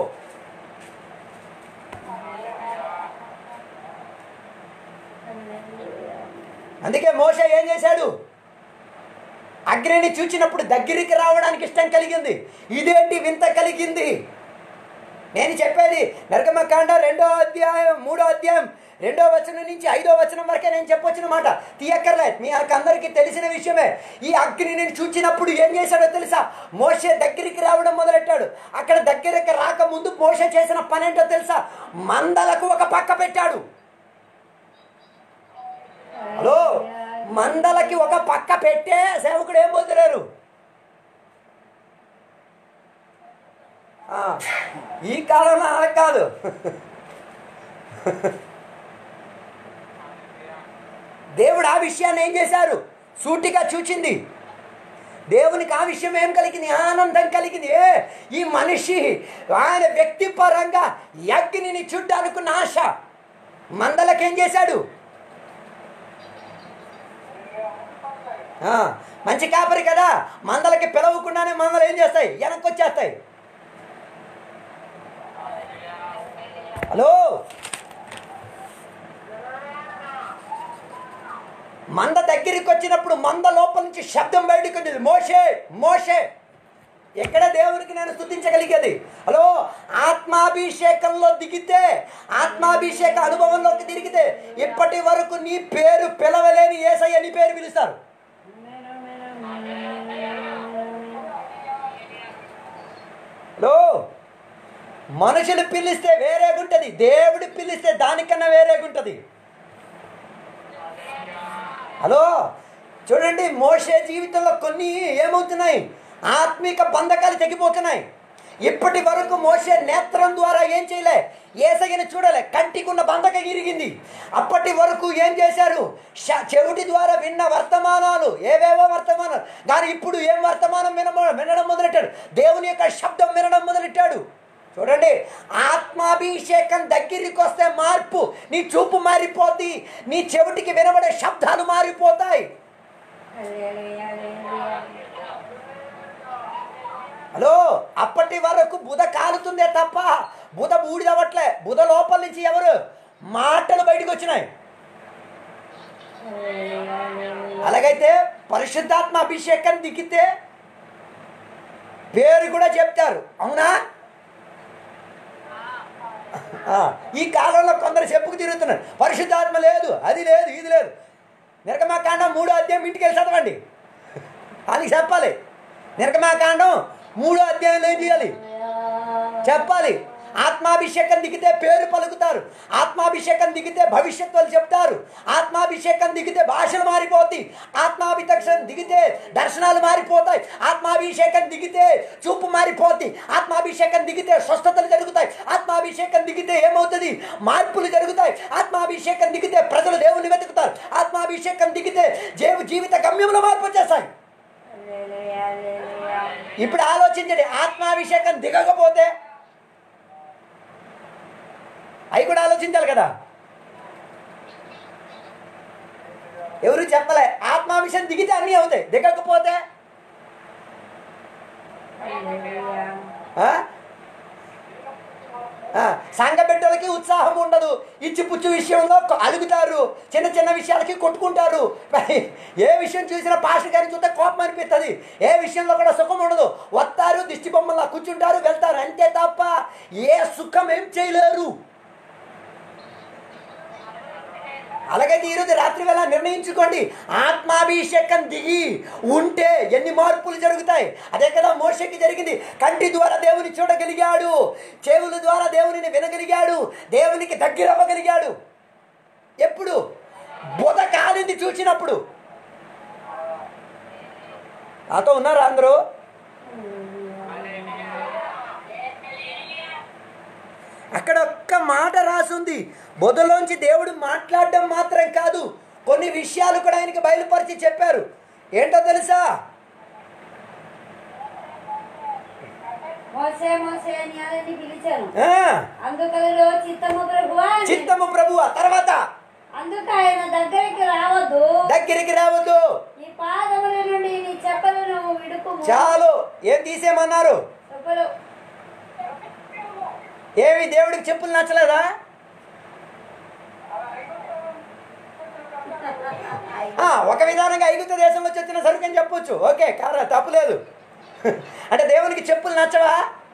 అందుకే మోష ఏం చేశాడు అగ్నిని చూచినప్పుడు దగ్గరికి రావడానికి ఇష్టం కలిగింది ఇదేంటి వింత కలిగింది నేను చెప్పేది నరకమకాండ రెండో అధ్యాయం మూడో అధ్యాయం రెండో వచనం నుంచి ఐదో వచనం వరకే నేను చెప్పొచ్చిన మాట తీయక్కర్లే మీ అందరికీ తెలిసిన విషయమే ఈ అగ్ని నేను చూచినప్పుడు ఏం చేశాడో తెలుసా మోసే దగ్గరికి రావడం మొదలెట్టాడు అక్కడ దగ్గరికి రాకముందు మోసే చేసిన పని ఏంటో తెలుసా మందలకు ఒక పక్క పెట్టాడు హలో మందలకి ఒక పక్క పెట్టే సేవకుడు ఏం పొందలేరు ఆ, ఈ కాలంలో అలా కాదు దేవుడు ఆ విషయాన్ని ఏం చేశారు సూటిగా చూచింది దేవునికి ఆ విషయం ఏం కలిగింది ఆనందం కలిగింది ఏ ఈ మనిషి ఆయన వ్యక్తిపరంగా యజ్ఞిని చూడ్డానుకున్న ఆశ మందలకేం చేశాడు ఆ, మంచి కాపరి కదా మందలకి పిలవకుండానే మందలు ఏం చేస్తాయి వెనక్కి వచ్చేస్తాయి హలో మంద దగ్గరికి వచ్చినప్పుడు మంద లోపల నుంచి శబ్దం బయటకు వచ్చింది మోషే మోషే ఎక్కడ దేవునికి నేను స్థుతించగలిగేది హలో ఆత్మాభిషేకంలో దిగితే ఆత్మాభిషేక అనుభవంలోకి దిగితే ఇప్పటి వరకు నీ పేరు పిలవలేని ఏసయ్య నీ పేరు పిలుస్తారు హలో మనుషులు పిలిస్తే వేరేగుంటది దేవుడు పిలిస్తే దానికన్నా వేరేగుంటది హలో చూడండి మోషే జీవితంలో కొన్ని ఏమవుతున్నాయి ఆత్మిక బంధకాలు తెగిపోతున్నాయి ఇప్పటి వరకు మోసే నేత్రం ద్వారా ఏం చేయలే ఏసగిన చూడలే కంటికున్న బంధకం ఇరిగింది అప్పటి వరకు ఏం చేశారు శ- చెవిటి ద్వారా విన్న వర్తమానాలు ఏవేవో వర్తమానాలు కానీ ఇప్పుడు ఏం వర్తమానం విన వినడం మొదలెట్టాడు దేవుని యొక్క శబ్దం వినడం మొదలెట్టాడు చూడండి ఆత్మాభిషేకం దగ్గరికి వస్తే మార్పు నీ చూపు మారిపోద్ది నీ చెవిటికి వినబడే శబ్దాలు మారిపోతాయి హలో అప్పటి వరకు బుధ కాలుతుందే తప్ప బుధ బూడిదవట్లే బుధ లోపల నుంచి ఎవరు మాటలు బయటకు వచ్చినాయి అలాగైతే పరిశుద్ధాత్మ అభిషేకం దిగితే పేరు కూడా చెప్తారు అవునా ఆ, ఈ కాలంలో కొందరు చెప్పుకు తిరుగుతున్నారు పరిశుద్ధాత్మ లేదు అది లేదు ఇది లేదు నిర్గమాకాండం మూడో అధ్యాయం ఇంటికి వెళ్ళి చదవండి వాళ్ళకి చెప్పాలి నిర్గమాకాండం మూడో అధ్యాయంలో ఏం చేయాలి చెప్పాలి ఆత్మాభిషేకం దిగితే పేరు పలుకుతారు ఆత్మాభిషేకం దిగితే భవిష్యత్తులు చెప్తారు ఆత్మాభిషేకం దిగితే భాషలు మారిపోతాయి ఆత్మాభిషేకం దిగితే దర్శనాలు మారిపోతాయి ఆత్మాభిషేకం దిగితే చూపు మారిపోద్ది ఆత్మాభిషేకం దిగితే స్వస్థతలు జరుగుతాయి ఆత్మాభిషేకం దిగితే ఏమవుతుంది మార్పులు జరుగుతాయి ఆత్మాభిషేకం దిగితే ప్రజలు దేవుని వెతుకుతారు ఆత్మాభిషేకం దిగితే జీవ జీవిత గమ్యంలో మార్పు వచ్చేస్తాయి ఇప్పుడు ఆలోచించండి ఆత్మాభిషేకం దిగకపోతే అవి కూడా ఆలోచించాలి కదా ఎవరు చెప్పలే ఆత్మాభిషేకం దిగితే అన్నీ అవుతాయి దిగకపోతే ఆ? ఆ, సంఘ బిడ్డలకి ఉత్సాహం ఉండదు ఇచ్చి పుచ్చు విషయంలో కొ- అలుగుతారు చిన్న చిన్న విషయాలకి కొట్టుకుంటారు మరి ఏ విషయం చూసినా పాస్టర్ గారిని చూస్తే కోపం అనిపిస్తుంది ఏ విషయంలో కూడా సుఖం ఉండదు వస్తారు దిష్టి బొమ్మలా కూర్చుంటారు వెళ్తారు అంతే తప్ప ఏ సుఖం ఏం చేయలేరు అలాగైతే ఈరోజు రాత్రి వేళ నిర్ణయించుకోండి ఆత్మాభిషేకం దిగి ఉంటే ఎన్ని మార్పులు జరుగుతాయి అదే కదా మోషకి జరిగింది కంటి ద్వారా దేవుని చూడగలిగాడు చెవుల ద్వారా దేవునిని వినగలిగాడు దేవునికి దగ్గర అవ్వగలిగాడు ఎప్పుడు బుధ కాలింది చూసినప్పుడు నాతో ఉన్నారా అందరూ అక్కడ ఒక్క మాట రాసుంది బొదలోంచి దేవుడు మాట్లాడడం మాత్రం కాదు కొన్ని విషయాలు కూడా ఆయనకి బయలుపరిచి చెప్పారు ఏంటో తెలుసా మోసే మోసే అని ఆయన్ని పిలిచారు ఆ, అందుకలో చిత్తము ప్రభువా అని. చిత్తము ప్రభువ తర్వాత అందుకు ఆయన దగ్గరికి రావద్దు దగ్గరికి రావద్దు నీ పాదముల నుండి నీ చెప్పలను విడుకుము చాలు ఏం తీసేయమన్నారు చెప్పలు ఏమి దేవుడికి చెప్పులు నచ్చలేదా ఆ, ఒక విధానంగా ఐగుప్తు దేశం వచ్చి వచ్చిన సరుకు అని చెప్పొచ్చు ఓకే కారా తప్పులేదు అంటే దేవునికి చెప్పులు నచ్చవా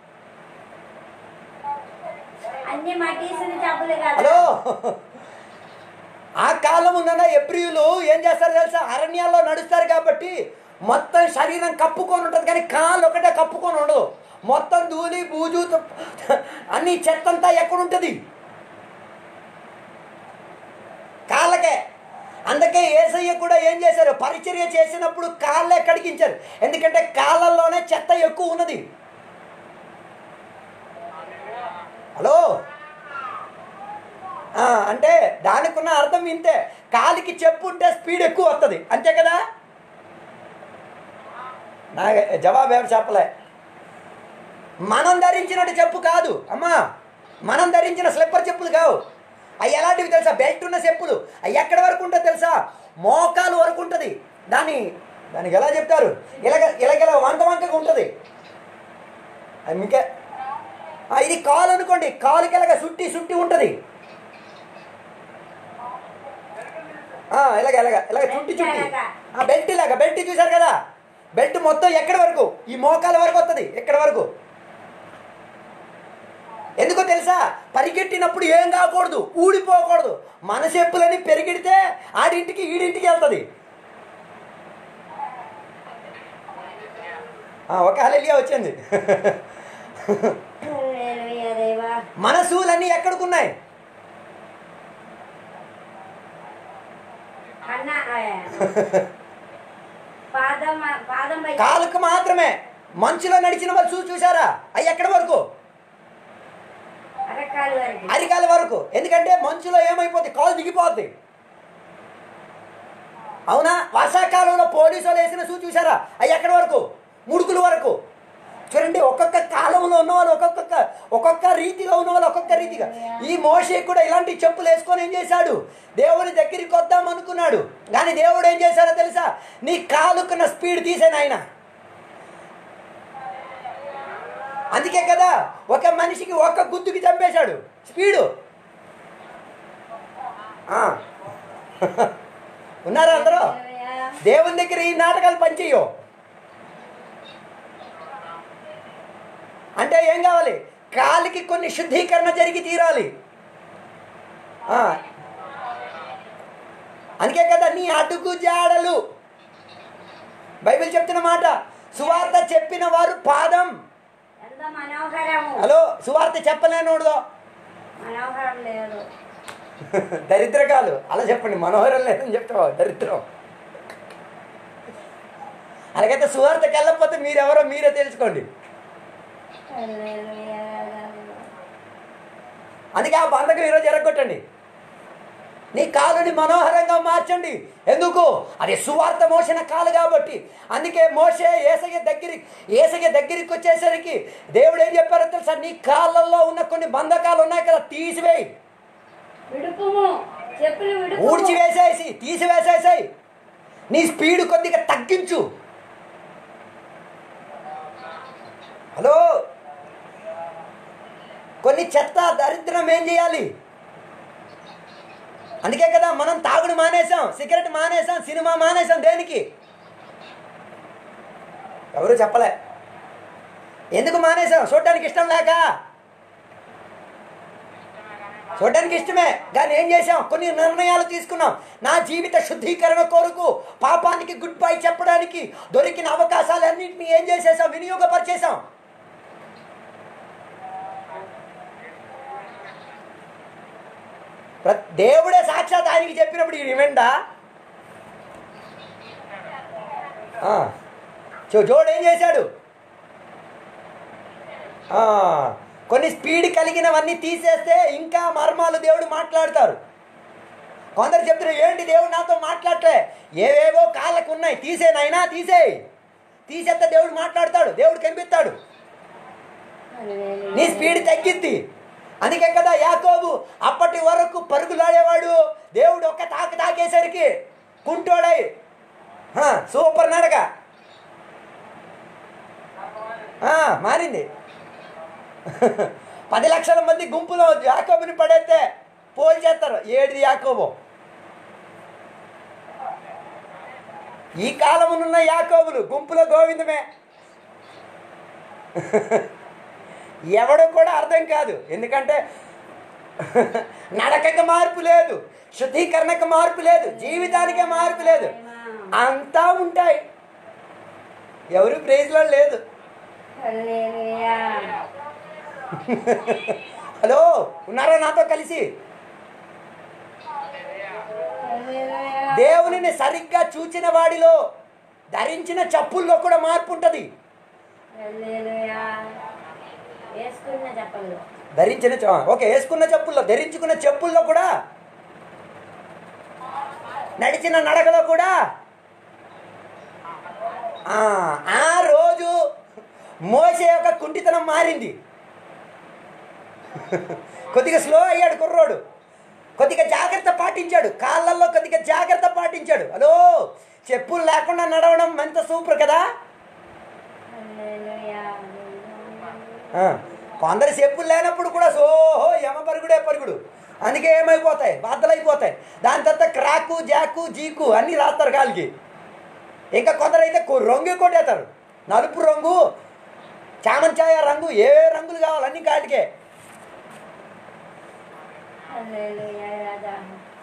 అన్ని మటీసిన చెప్పులు కదా హలో ఆ కాలం ఉన్న ఎబ్రియులు ఏం చేస్తారు తెలుసా అరణ్యాల్లో నడుస్తారు కాబట్టి మొత్తం శరీరం కప్పుకొని ఉంటుంది కానీ కాళ్ళు ఒకటే కప్పుకొని ఉండదు మొత్తం ధూళి బూజు తుప్పు- అన్ని చెత్తంతా ఎక్కడుంటుంది కాళ్ళకే అందుకే ఏసయ్య కూడా ఏం చేశారు పరిచర్య చేసినప్పుడు కాళ్ళే కడిగించారు ఎందుకంటే కాళ్ళల్లోనే చెత్త ఎక్కువ ఉన్నది హలో ఆ, అంటే దానికి ఉన్న అర్థం ఇంతే కాలికి చెప్పు ఉంటే స్పీడ్ ఎక్కువ వస్తుంది అంతే కదా నా జవాబు ఎవరు చెప్పలే మనం ధరించినట్టు చెప్పు కాదు అమ్మా మనం ధరించిన స్లిప్పర్ చెప్పులు కావు అవి ఎలాంటివి తెలుసా బెల్ట్ ఉన్న చెప్పులు అవి ఎక్కడి వరకు ఉంటుంది తెలుసా మోకాలు వరకు ఉంటుంది దాన్ని దానికి ఎలా చెప్తారు ఇలాగ ఇలాగ వంక వంకగా ఉంటుంది అది మీకే ఆ, ఇది కాలు అనుకోండి కాలుకి ఎలాగ సుట్టి సుట్టి ఉంటుంది ఆ, ఇలాగ ఇలాగ ఇలాగ చుట్టి చుట్టి ఆ, బెల్ట్ ఇలాగ బెల్ట్ చూసారు కదా బెల్ట్ మొత్తం ఎక్కడి వరకు ఈ మోకాల వరకు వస్తుంది ఎక్కడి వరకు ఎందుకో తెలుసా పరిగెట్టినప్పుడు ఏం కాకూడదు ఊడిపోకూడదు మన చెప్పులని పెరిగిడితే ఆడింటికి ఈడింటికి వెళ్తుంది ఆ, ఒక హలెలియా వచ్చింది హల్లెలూయా దేవా మన షూలన్నీ ఎక్కడికున్నాయి అన్న పాదం పాదం పై కాలుకు మాత్రమే మంచులో నడిచిన వాళ్ళు చూ చూసారా అవి ఎక్కడి వరకు అరకాలు వరకు అరికాల వరకు ఎందుకంటే మంచులో ఏమైపోద్ది కాలు దిగిపోద్ది అవునా వర్షాకాలంలో పోలీసు వాళ్ళు వేసిన షూ చూసారా అవి ఎక్కడి వరకు ముడుకుల వరకు చూడండి ఒక్కొక్క కాలంలో ఉన్న వాళ్ళు ఒక్కొక్క ఒక్కొక్క రీతిలో ఉన్న వాళ్ళు ఒక్కొక్క రీతిగా ఈ మోషే కూడా ఇలాంటి చెప్పులు వేసుకొని ఏం చేశాడు దేవుడి దగ్గరికి వద్దాం అనుకున్నాడు కానీ దేవుడు ఏం చేశాడో తెలుసా నీ కాలుకున్న స్పీడ్ తీసాను ఆయన అందుకే కదా ఒక మనిషికి ఒక్క గుద్దుకి చంపేశాడు స్పీడు ఆ. ఉన్నారా అందరూ హల్లెలూయా. దేవుని దగ్గర ఈ నాటకాలు పనిచేయవు అంటే ఏం కావాలి కాలికి కొన్ని శుద్ధీకరణ జరిగి తీరాలి ఆ. అందుకే కదా నీ అడుగు జాడలు బైబిల్ చెప్తున్న మాట సువార్త చెప్పిన వారు పాదం ఎంత మనోహరము హలో సువార్త చెప్పలేనోడుదో మనోహరం లేదు దరిద్రకాలు అలా చెప్పండి మనోహరం లేదని చెప్తావా దరిద్రం అలాగైతే సువార్తకి వెళ్ళకపోతే మీరెవరో మీరే తెలుసుకోండి హల్లెలూయా. అందుకే ఆ బంధకం ఈరోజు ఎరగొట్టండి నీ కాలుని మనోహరంగా మార్చండి ఎందుకు అది సువార్త మోసిన కాలు కాబట్టి అందుకే మోసే ఏసయ్య దగ్గరి ఏసయ్య దగ్గరికి వచ్చేసరికి దేవుడు ఏం చెప్పారో తెలుసా నీ కాళ్ళల్లో ఉన్న కొన్ని బంధకాలు ఉన్నాయి కదా తీసివేయి విడుపుము చెప్పులు విడుపు ఊడ్చి వేసేసి తీసివేసేసాయి నీ స్పీడ్ కొద్దిగా తగ్గించు హలో కొన్ని చెత్త దరిద్రం ఏం చేయాలి అందుకే కదా మనం తాగుడు మానేసాం సిగరెట్ మానేసాం సినిమా మానేసాం దేనికి ఎవరు చెప్పలే ఎందుకు మానేసాం చూడడానికి ఇష్టం లేక చూడడానికి ఇష్టమే కానీ ఏం చేసాం కొన్ని నిర్ణయాలు తీసుకున్నాం నా జీవిత శుద్ధీకరణ కొరకు పాపానికి గుడ్ బై చెప్పడానికి దొరికిన అవకాశాలన్నింటినీ ఏం చేసేసాం వినియోగపరిచేసాం ప్ర- దేవుడే సాక్షాత్ ఆయనకి చెప్పినప్పుడు ఈ విమెండా జోడు ఏం చేశాడు ఆ, కొన్ని స్పీడ్ కలిగినవన్నీ తీసేస్తే ఇంకా మర్మాలు దేవుడు మాట్లాడతారు కొందరు చెప్తున్నారు ఏంటి దేవుడు నాతో మాట్లాడలే ఏవేవో కాళ్ళకు ఉన్నాయి తీసే నాయనా తీసేయి తీసేస్తే దేవుడు మాట్లాడతాడు దేవుడు కనిపిస్తాడు నీ స్పీడ్ తగ్గిద్ది అందుకే కదా యాకోబు అప్పటి వరకు పరుగులాడేవాడు దేవుడు ఒక్క తాకు తాకేసరికి కుంటోడై హా, సూపర్ నడక ఆ, మారింది పది లక్షల మంది గుంపులో యాకోబుని పడేస్తే పోల్ చేస్తారు ఏడిది యాకోబు ఈ కాలమునున్న యాకోబులు గుంపులో గోవిందమే ఎవడు కూడా అర్థం కాదు ఎందుకంటే నడకకి మార్పు లేదు శుద్ధీకరణకు మార్పు లేదు జీవితానికే మార్పు లేదు అంతా ఉంటాయి ఎవరు ప్రైజ్లో లేదు హల్లెలూయా. హలో ఉన్నారా నాతో కలిసి హల్లెలూయా. దేవునిని సరిగ్గా చూచిన వాడిలో ధరించిన చెప్పుల్లో కూడా మార్పు ఉంటుంది హల్లెలూయా. వేసుకున్న చెప్పలు ధరించిన చె- ఓకే వేసుకున్న చెప్పుల్లో ధరించుకున్న చెప్పుల్లో కూడా నడిచిన నడకలో కూడా ఆ, ఆ రోజు మోసే యొక్క కుంటితనం మారింది కొద్దిగా స్లో అయ్యాడు కుర్రోడు కొద్దిగా జాగ్రత్త పాటించాడు కాళ్ళల్లో కొద్దిగా జాగ్రత్త పాటించాడు హలో చెప్పులు లేకుండా నడవడం ఎంత సూపర్ కదా హల్లెలూయా. ఆ, కొందరు చెప్పులు లేనప్పుడు కూడా సోహో యమ పరుగుడే పరుగుడు అందుకే ఏమైపోతాయి బాధలైపోతాయి దాని తర్వాత క్రాకు జాకు జీకు అన్నీ రాస్తారు కాలికి ఇంకా కొందరైతే కొ- రంగు కొట్టేస్తారు నలుపు రంగు చామంచాయ రంగు ఏ రంగులు కావాలి అన్ని కాటికే హల్లెలూయా రాజా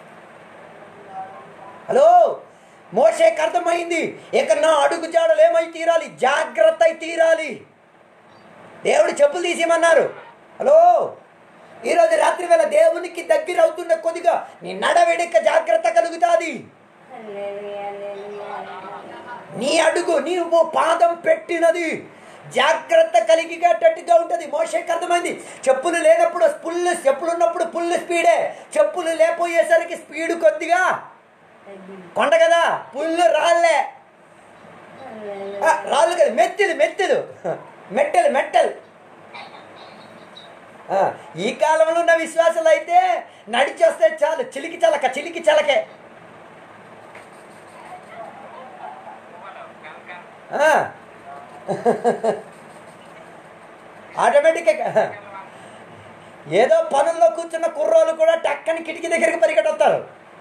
హలో మోషేకి అర్థమైంది ఇక నా అడుగు జాడలు ఏమై తీరాలి జాగ్రత్త అయి తీరాలి దేవుడు చెప్పులు తీసేయమన్నారు హలో ఈరోజు రాత్రి వేళ దేవునికి దగ్గర అవుతున్న కొద్దిగా నీ నడవెడిక జాగ్రత్త కలుగుతాది హల్లెలూయా హల్లెలూయా నీ అడుగు నీవు పాదం పెట్టినది జాగ్రత్త కలిగేటట్టుగా ఉంటుంది మోషేకి అర్థమైంది చెప్పులు లేనప్పుడు ఫుల్ చెప్పులు ఉన్నప్పుడు ఫుల్ స్పీడే చెప్పులు లేకపోయేసరికి స్పీడ్ కొద్దిగా తగ్గింది కొండ కదా పుల్లు రాళ్ళే హల్లెలూయా ఆ, రాళ్ళు కదా మెత్తెలు మెత్తెలు మెట్టెలు మెట్టెలు ఆ, ఈ కాలంలో ఉన్న విశ్వాసాలు అయితే నడిచి వస్తే చాలు చిలికి చలక చిలికి చలకే ఆ. ఆటోమేటిక్గా ఏదో పనుల్లో కూర్చున్న కుర్రోళ్ళు కూడా టక్కని కిటికీ దగ్గరికి పరిగెట్టొస్తారు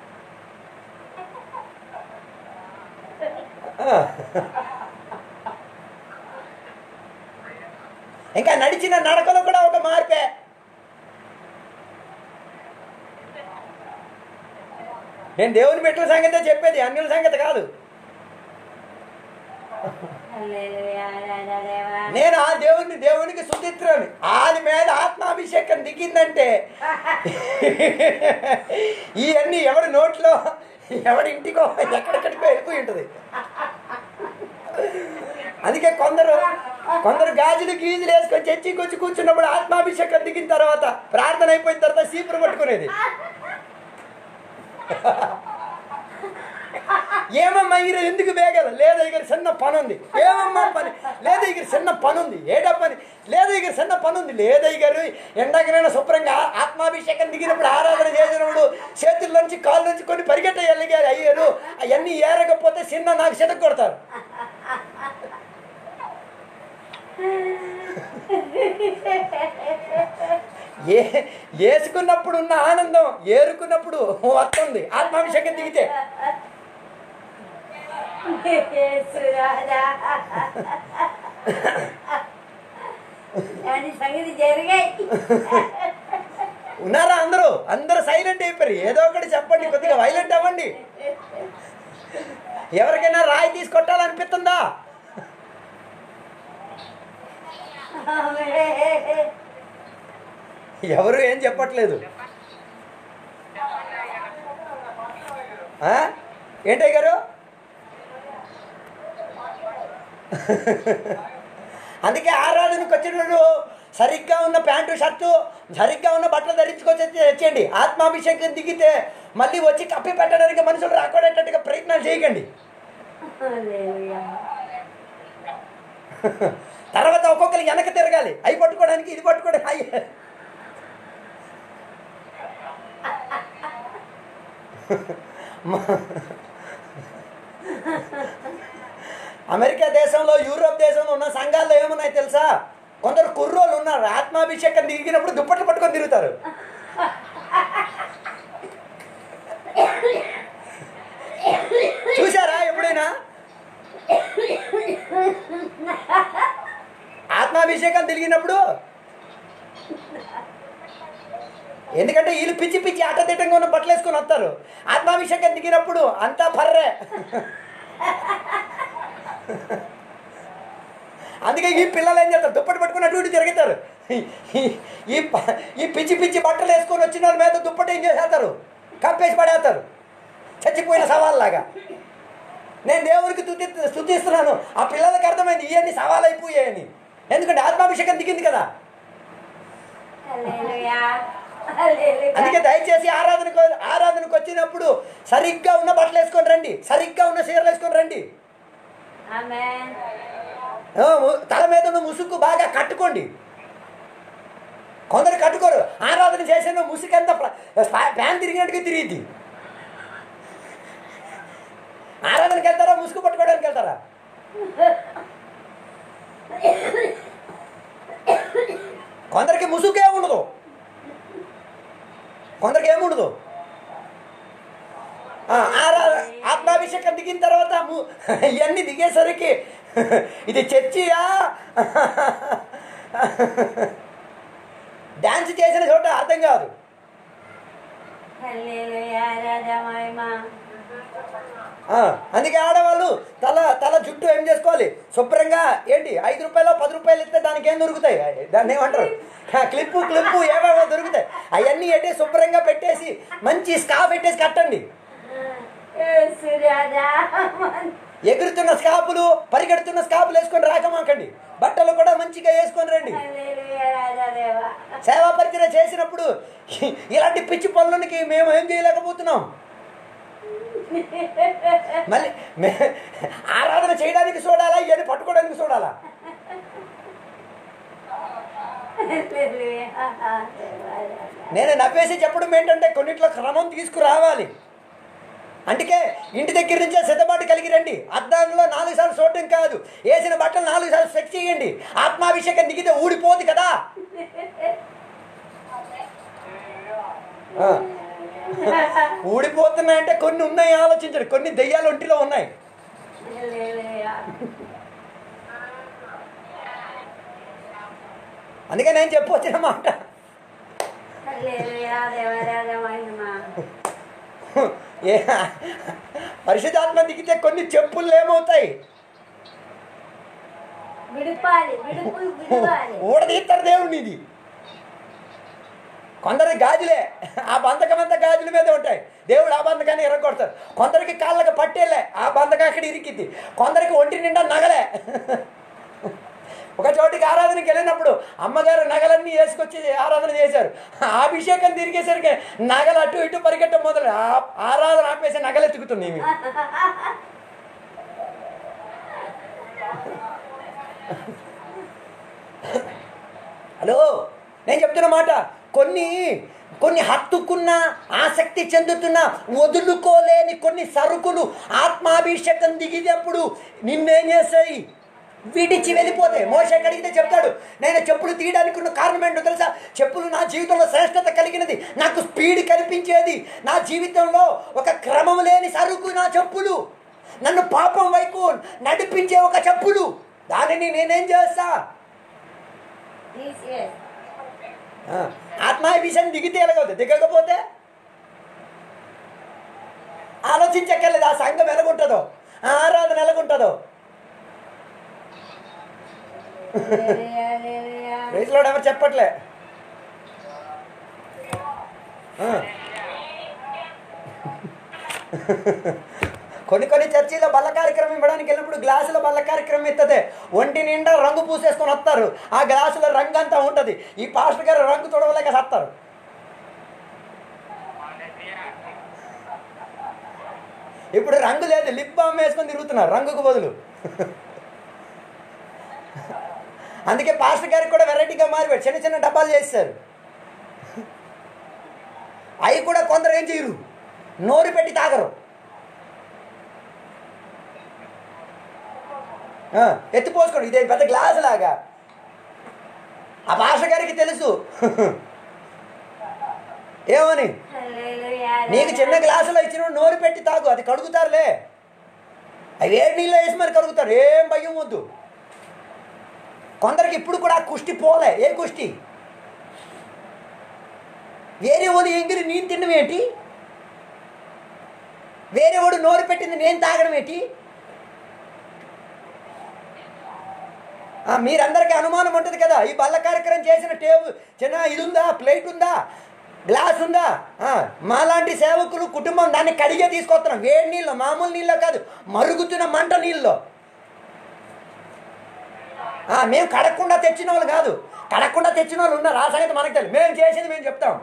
ఆ. ఇంకా నడిచిన నడకలో కూడా ఒక మార్పే నేను దేవుని పెట్టిన సంగతే చెప్పేది అన్యుల సంగతి కాదు హల్లెలూయా రాజా దేవా నేను ఆ దేవుని దేవునికి సుచిత్రని ఆది మీద ఆత్మాభిషేకం దిగిందంటే ఇవన్నీ ఎవరి నోట్లో ఎవడి ఇంటికో ఎక్కడెక్కడికో వెళ్ళిపోయి ఉంటుంది అందుకే కొందరు కొందరు గాజులు గీజులు వేసుకొని చర్చికి వచ్చి కూర్చున్నప్పుడు ఆత్మాభిషేకం దిగిన తర్వాత ప్రార్థన అయిపోయిన తర్వాత సీపురు పట్టుకునేది ఏమమ్మా ఈరోజు ఎందుకు బేగల లేదా ఇక్కడ చిన్న పని ఉంది ఏమమ్మా పని లేదా ఇక్కడ చిన్న పని ఉంది ఏటా పని లేదా ఇక్కడ చిన్న పని ఉంది లేదా గారు ఎండాకనైనా శుభ్రంగా ఆత్మాభిషేకం దిగినప్పుడు ఆరాధన చేసినప్పుడు చేతుల నుంచి కాళ్ళ నుంచి కొన్ని పరిగెట్ట వెళ్ళగారు అయ్యారు అవన్నీ ఏరకపోతే చిన్న నాకు చెడగ కొడతారు ఏ వేసుకున్నప్పుడు ఉన్న ఆనందం ఏరుకున్నప్పుడు వస్తుంది ఆత్మాభిషేకం దిగితే యేసు రాజా దాని సంగతి జరిగాయి ఉన్నారా అందరూ అందరూ సైలెంట్ అయిపోయారు ఏదో ఒకటి చెప్పండి కొద్దిగా వైలెంట్ అవ్వండి ఎవరికైనా రాయి తీసి కొట్టాలనిపిస్తుందా ఆమేన్. ఎవరు ఏం చెప్పట్లేదు ఆ? ఏంటయ్య గారు అందుకే ఆరాధనకు వచ్చినప్పుడు సరిగ్గా ఉన్న ప్యాంటు షర్టు సరిగ్గా ఉన్న బట్టలు ధరించుకొచ్చి తెచ్చండి ఆత్మాభిషేకం దిగితే మళ్ళీ వచ్చి కప్పి పెట్టడానికి మనుషులు రాకూడేటట్టుగా ప్రయత్నాలు చేయకండి హల్లెలూయా. తర్వాత ఒక్కొక్కరు వెనక తిరగాలి అవి పట్టుకోవడానికి ఇది పట్టుకోవడానికి అయ్యి అమెరికా దేశంలో యూరోప్ దేశంలో ఉన్న సంఘాల్లో ఏమున్నాయి తెలుసా కొందరు కుర్రోళ్ళు ఉన్నారు ఆత్మాభిషేకం దిగినప్పుడు దుప్పట్లు పట్టుకొని తిరుగుతారు చూసారా ఎప్పుడైనా ఆత్మాభిషేకం తిరిగినప్పుడు ఎందుకంటే వీళ్ళు పిచ్చి పిచ్చి ఆటదిట్టంగా ఉన్న బట్టలు వేసుకొని వస్తారు ఆత్మాభిషేకం దిగినప్పుడు అంతా పర్రే అందుకే ఈ పిల్లలు ఏం చేస్తారు దుప్పటి పట్టుకుని అటు ఇటు తిరుగుతారు ఈ- ఈ ప- ఈ పిచ్చి పిచ్చి బట్టలు వేసుకొని వచ్చిన వాళ్ళ మీద దుప్పటి ఏం చేసేస్తారు కప్పేసి పడేస్తారు చచ్చిపోయిన సవాల్లాగా నేను దేవునికి తుతి స్థుతిస్తున్నాను ఆ పిల్లలకి అర్థమైంది ఇవన్నీ సవాల్ అయిపోయాయని ఎందుకంటే ఆత్మాభిషేకం దిగింది కదా హల్లెలూయా. హల్లెలూయా. అందుకే దయచేసి ఆరాధనకు ఆరాధనకు వచ్చినప్పుడు సరిగ్గా ఉన్న బట్టలు వేసుకొని రండి సరిగ్గా ఉన్న చీరలు వేసుకొని రండి ఆమేన్. ఆ, ము- తల మీద ఉన్న ముసుగు బాగా కట్టుకోండి కొందరు కట్టుకోరు ఆరాధన చేసిన ముసుగంతా ప్ర- స్పా- ఫ్యాన్ తిరిగినట్టుగా తిరిగిద్ది ఆరాధనకి వెళ్తారా ముసుగు పట్టుకోవడానికి వెళ్తారా కొందరికి ముసుగే ఉండదు కొందరికి ఏముండదు ఆ, ఆరా ఆత్మాభిషేకం దిగిన తర్వాత ము- ఇవన్నీ దిగేసరికి ఇది చర్చియా డాన్స్ చేసిన చోట అర్థం కాదు హల్లెలూయా రాజా మహిమ ఆ, అందుకే ఆడవాళ్ళు తల తల జుట్టు ఏం చేసుకోవాలి శుభ్రంగా ఏంటి ఐదు రూపాయలు పది రూపాయలు ఇస్తే దానికి ఏం దొరుకుతాయి దాన్ని ఏమంటారు ఆ, క్లిప్పు క్లిప్పు ఏవేవో దొరుకుతాయి అవన్నీ ఏంటి శుభ్రంగా పెట్టేసి మంచి స్కాఫ్ పెట్టేసి కట్టండి యేసు రాజా ఎగురుతున్న స్కాపులు పరిగెడుతున్న స్కాపులు వేసుకొని రాకమాకండి బట్టలు కూడా మంచిగా వేసుకొని రండి హల్లెలూయా రాజా దేవా సేవా పరిచయ చేసినప్పుడు ఇలాంటి పిచ్చి పనులకి మేము ఏం చేయలేకపోతున్నాం మళ్ళీ మే- ఆరాధన చేయడానికి చూడాలా ఇవన్నీ పట్టుకోవడానికి చూడాలా హల్లెలూయా దేవా రాజా నేను నవ్వేసి చెప్పడం ఏంటంటే కొన్నిట్లో క్రమం తీసుకురావాలి అందుకే ఇంటి దగ్గర నుంచే సిద్ధపాటు కలిగి రండి అద్దంలో నాలుగు సార్లు చూడటం కాదు వేసిన బట్టలు నాలుగు సార్లు సెట్ చేయండి ఆత్మాభిషేకం దిగితే ఊడిపోదు కదా ఆ. ఊడిపోతున్నాయంటే కొన్ని ఉన్నాయి ఆలోచించండి కొన్ని దెయ్యాలు ఒంటిలో ఉన్నాయి హల్లెలూయా అందుకే నేను చెప్పొచ్చిన మాట హల్లెలూయా దేవా రాజా మహిమ ఏ పరిశుద్ధాత్మ దిగితే కొన్ని చెప్పులు ఏమవుతాయి విడిపాలి విడుపు విడవాలి ఊడదీస్తారు దేవుడిని ఇది కొందరికి గాజులే ఆ బంధకం అంతా గాజుల మీద ఉంటాయి దేవుడు ఆ బంధకాన్ని ఎరగొడతారు కొందరికి కాళ్ళకి పట్టేలే ఆ బంధకం అక్కడ ఇరికిద్ది కొందరికి ఒంటి నిండా నగలే ఒక చోటికి ఆరాధనకి వెళ్ళినప్పుడు అమ్మగారు నగలన్నీ వేసుకొచ్చి ఆరాధన చేశారు ఆ అభిషేకం తిరిగేసరికి నగలు అటు ఇటు పరిగెట్టడం మొదలు ఆ- ఆరాధన ఆపేసి నగలు ఎత్తుకుతుంది ఈమె. హలో నేను చెప్తున్న మాట కొన్ని కొన్ని హత్తుకున్న ఆసక్తి చెందుతున్న వదులుకోలేని కొన్ని సరుకులు ఆత్మాభిషేకం దిగినప్పుడు నిన్నేం చేస్తాయి విడిచి వెళ్ళిపోతాయి మోస అడిగితే చెప్తాడు నేను చెప్పులు తీయడానికి ఉన్న కారణం ఏంటో తెలుసా చెప్పులు నా జీవితంలో శ్రేష్టత కలిగినది నాకు స్పీడ్ కనిపించేది నా జీవితంలో ఒక క్రమం లేని సరుకు నా చెప్పులు నన్ను పాపం వైపు నడిపించే ఒక చెప్పులు దానిని నేనేం చేస్తా తీసివేసి ఆ, ఆత్మాభిషేకం దిగితే ఎలాగవుతుంది దిగకపోతే ఆలోచించక్కర్లేదు ఆ సంఘం ఎలాగుంటుందో ఆ ఆరాధన ఎలాగుంటుందో హల్లెలూయా హల్లెలూయా రైతులో ఎవరు చెప్పట్లే ఆ. కొన్ని కొన్ని చర్చిలో బల్ల కార్యక్రమం ఇవ్వడానికి వెళ్ళినప్పుడు గ్లాసులో బల్ల కార్యక్రమం ఇస్తుంది ఒంటి నిండా రంగు పూసేసుకొని వస్తారు ఆ గ్లాసులో రంగు అంతా ఉంటుంది ఈ పాస్టర్ గారు రంగు తొడవలేక సత్తారు ఇప్పుడు రంగు లేదు లిప్ బామ్ వేసుకొని తిరుగుతున్నారు రంగుకు బదులు అందుకే పాస్టర్ గారికి కూడా వెరైటీగా మారిపోయాడు చిన్న చిన్న డబ్బాలు చేస్తారు అవి కూడా కొందరు ఏం చేయరు నోరు పెట్టి తాగరు ఆ, ఎత్తిపోసుకోండి ఇదే పెద్ద గ్లాస్ లాగా ఆ పాస్టర్ గారికి తెలుసు ఏమని హల్లెలూయా నీకు చిన్న గ్లాసులో ఇచ్చిన నోరు పెట్టి తాగు అది కడుగుతారులే అవి వేడి నీళ్ళు వేసి మరి కడుగుతారు ఏం భయం వద్దు కొందరికి ఇప్పుడు కూడా ఆ కుష్టి పోలే ఏ కుష్టి వేరే వాడు ఎంగిరి నేను తినడం ఏంటి వేరే వాడు నోరు పెట్టింది నేను తాగడం ఏంటి ఆ, మీరందరికీ అనుమానం ఉంటుంది కదా ఈ బల్ల కార్యక్రమం చేసిన టేబుల్ చిన్న ఇది ఉందా ప్లేట్ ఉందా గ్లాస్ ఉందా ఆ, మాలాంటి సేవకులు కుటుంబం దాన్ని కడిగే తీసుకొస్తున్నాం వేడి నీళ్ళు మామూలు నీళ్ళు కాదు మరుగుతున్న మంట నీళ్ళు మేము కడగకుండా తెచ్చిన వాళ్ళు కాదు కడగకుండా తెచ్చిన వాళ్ళు ఉన్నారు ఆ సంగతి మనకు తెలియదు మేము చేసేది మేము చెప్తాం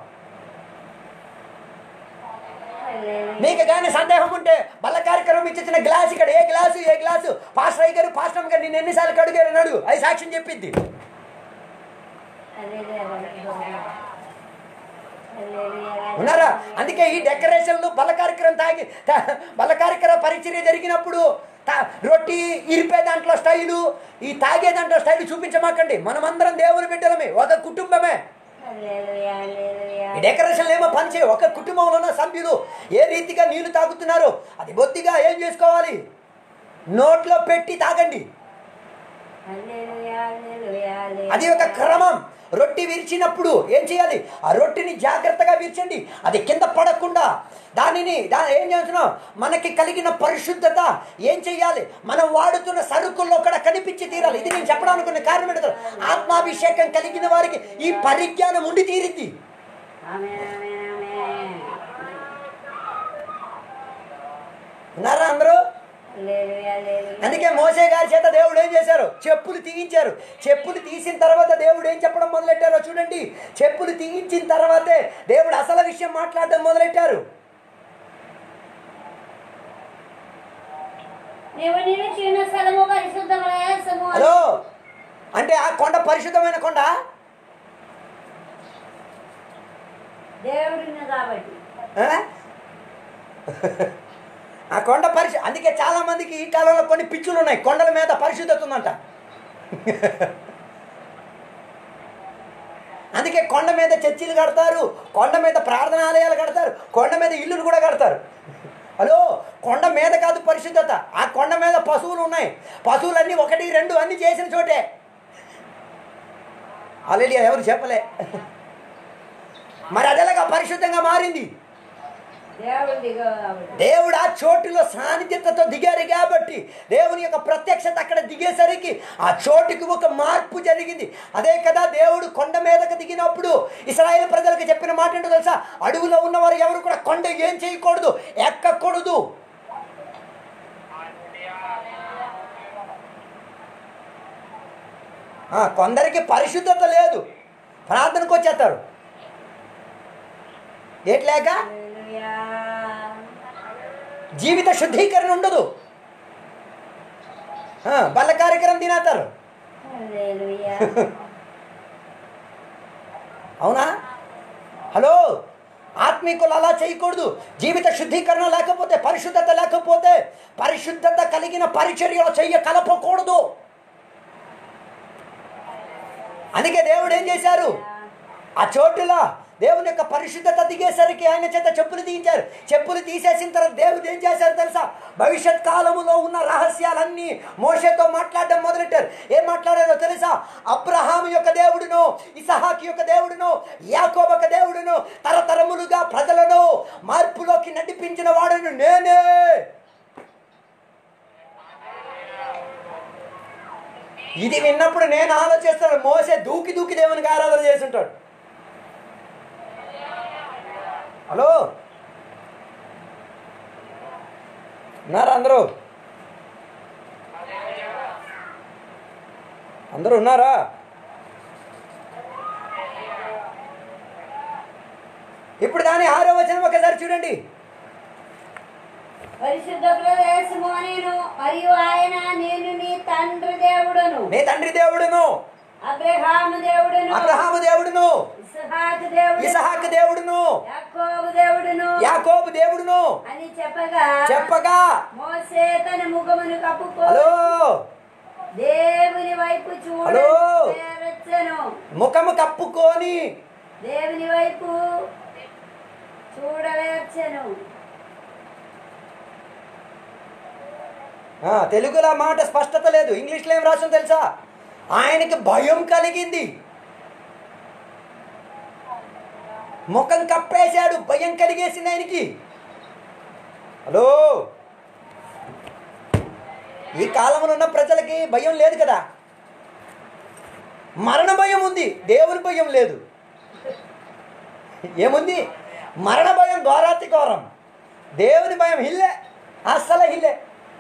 హల్లెలూయా మీకు కానీ సందేహం ఉంటే బల్ల కార్యక్రమం ఇచ్చిన గ్లాస్ ఇక్కడ ఏ గ్లాసు ఏ గ్లాసు పాస్టర్ అయ్య గారు పాస్టర్ అమ్మ గారు నేను ఎన్నిసార్లు కడిగారు అని అడుగు అది సాక్ష్యం చెప్పిద్ది హల్లెలూయా ఉన్నారా అందుకే ఈ డెకరేషన్లు బల కార్యక్రమం తాగి తా- బల కార్యక్రమ పరిచర్య జరిగినప్పుడు తా- రొట్టి ఇరిపే దాంట్లో స్టైలు ఈ తాగే దాంట్లో స్టైల్ చూపించమాకండి మనమందరం దేవుని బిడ్డలమే ఒక కుటుంబమే ఈ డెకరేషన్లు ఏమో పనిచేయ ఒక కుటుంబంలో ఉన్న సభ్యులు ఏ రీతిగా నీళ్లు తాగుతున్నారో అది బొత్తిగా ఏం చేసుకోవాలి నోట్లో పెట్టి తాగండి అది ఒక క్రమం రొట్టి విరిచినప్పుడు ఏం చేయాలి ఆ రొట్టిని జాగ్రత్తగా విరిచండి అది కింద పడకుండా దానిని దా ఏం చేస్తున్నాం మనకి కలిగిన పరిశుద్ధత ఏం చేయాలి మనం వాడుతున్న సరుకుల్లో కూడా కనిపించి తీరాలి ఇది నేను చెప్పడానికి కారణం ఏంటో తెలుసా? ఆత్మాభిషేకం కలిగిన వారికి ఈ పరిజ్ఞానం ఉండి తీరింది ఉన్నారా అందరూ అందుకే మోసే గారి చేత దేవుడు ఏం చేశారు చెప్పులు తీయించారు చెప్పులు తీసిన తర్వాత దేవుడు ఏం చెప్పడం మొదలెట్టారో చూడండి చెప్పులు తీయించిన తర్వాతే దేవుడు అసలు విషయం మాట్లాడడం మొదలెట్టారు నీవు నిలిచిన స్థలము పరిశుద్ధమైన స్థలము హలో అంటే ఆ కొండ పరిశుద్ధమైన కొండ దేవుడిని కాబట్టి ఆ? ఆ కొండ పరిశు అందుకే చాలా మందికి ఈ కాలంలో కొన్ని పిచ్చులు ఉన్నాయి కొండల మీద పరిశుద్ధత ఉందంట అందుకే కొండ మీద చర్చిలు కడతారు కొండ మీద ప్రార్థనాలయాలు కడతారు కొండ మీద ఇల్లులు కూడా కడతారు హలో కొండ మీద కాదు పరిశుద్ధత ఆ కొండ మీద పశువులు ఉన్నాయి పశువులన్నీ ఒకటి రెండు అన్ని చేసిన చోటే ఆల్రెడీ ఎవరు చెప్పలే మరి అదేలాగా పరిశుద్ధంగా మారింది దేవుడి కాబట్టి దేవుడు ఆ చోటులో సాన్నిధ్యతతో దిగారు కాబట్టి దేవుని యొక్క ప్రత్యక్షత అక్కడ దిగేసరికి ఆ చోటుకి ఒక మార్పు జరిగింది అదే కదా దేవుడు కొండ మీదకి దిగినప్పుడు ఇస్రాయేల్ ప్రజలకు చెప్పిన మాట ఏంటో తెలుసా అడవిలో ఉన్నవారు ఎవరు కూడా కొండ ఏం చేయకూడదు ఎక్కకూడదు ఆ, కొందరికి పరిశుద్ధత లేదు ప్రార్థనకు వచ్చేస్తారు ఏట్లేక హల్లెలూయా. జీవిత శుద్ధీకరణ ఉండదు ఆ, బల్ల కార్యక్రమం తినేస్తారు హల్లెలూయా. అవునా హలో ఆత్మీకులు అలా చేయకూడదు జీవిత శుద్ధీకరణ లేకపోతే పరిశుద్ధత లేకపోతే పరిశుద్ధత కలిగిన పరిచర్యలో చెయ్య కలపకూడదు అందుకే దేవుడు ఏం చేశారు ఆ చోటులో దేవుని యొక్క పరిశుద్ధత దిగేసరికి ఆయన చేత చెప్పులు తీయించారు చెప్పులు తీసేసిన తర్వాత దేవుడు ఏం చేశారు తెలుసా భవిష్యత్ కాలములో ఉన్న రహస్యాలన్నీ మోషతో మాట్లాడడం మొదలెట్టారు ఏం మాట్లాడారో తెలుసా అబ్రహాం యొక్క దేవుడును ఇసహాకి యొక్క దేవుడును యాకోబ యొక్క దేవుడును తరతరములుగా ప్రజలను మార్పులోకి నడిపించిన వాడును నేనే ఇది విన్నప్పుడు నేను ఆలోచిస్తాను మోసే దూకి దూకి దేవునికి ఆరాధన చేస్తుంటాడు హలో ఉన్నారా అందరూ అందరూ ఉన్నారా ఇప్పుడు దాని ఆరో వచనం ఒకసారి చూడండి పరిశుద్ధ ప్రదేశము నేను మరియు ఆయన నేను నీ తండ్రి దేవుడును నీ తండ్రి దేవుడును అబ్రహాము దేవుడును అబ్రహాము దేవుడును ఇస్హాకు దేవుడు ఇసహాక్ దేవుడును యాకోబు దేవుడును యాకోబు దేవుడును అని చెప్పగా చెప్పగా మోసే తన ముఖమును కప్పుకో హలో దేవుని వైపు హలో. చూడవచ్చను ముఖము కప్పుకొని దేవుని వైపు చూడవచ్చను ఆ, తెలుగులో మాట స్పష్టత లేదు ఇంగ్లీష్లో ఏం రాసిందో తెలుసా ఆయనకి భయం కలిగింది ముఖం కప్పేశాడు భయం కలిగేసింది ఆయనకి హలో ఈ కాలంలో ఉన్న ప్రజలకి భయం లేదు కదా మరణ భయం ఉంది దేవుని భయం లేదు ఏముంది మరణ భయం ఘోరాతి ఘోరం దేవుని భయం హిల్లే అస్సలు హిల్లే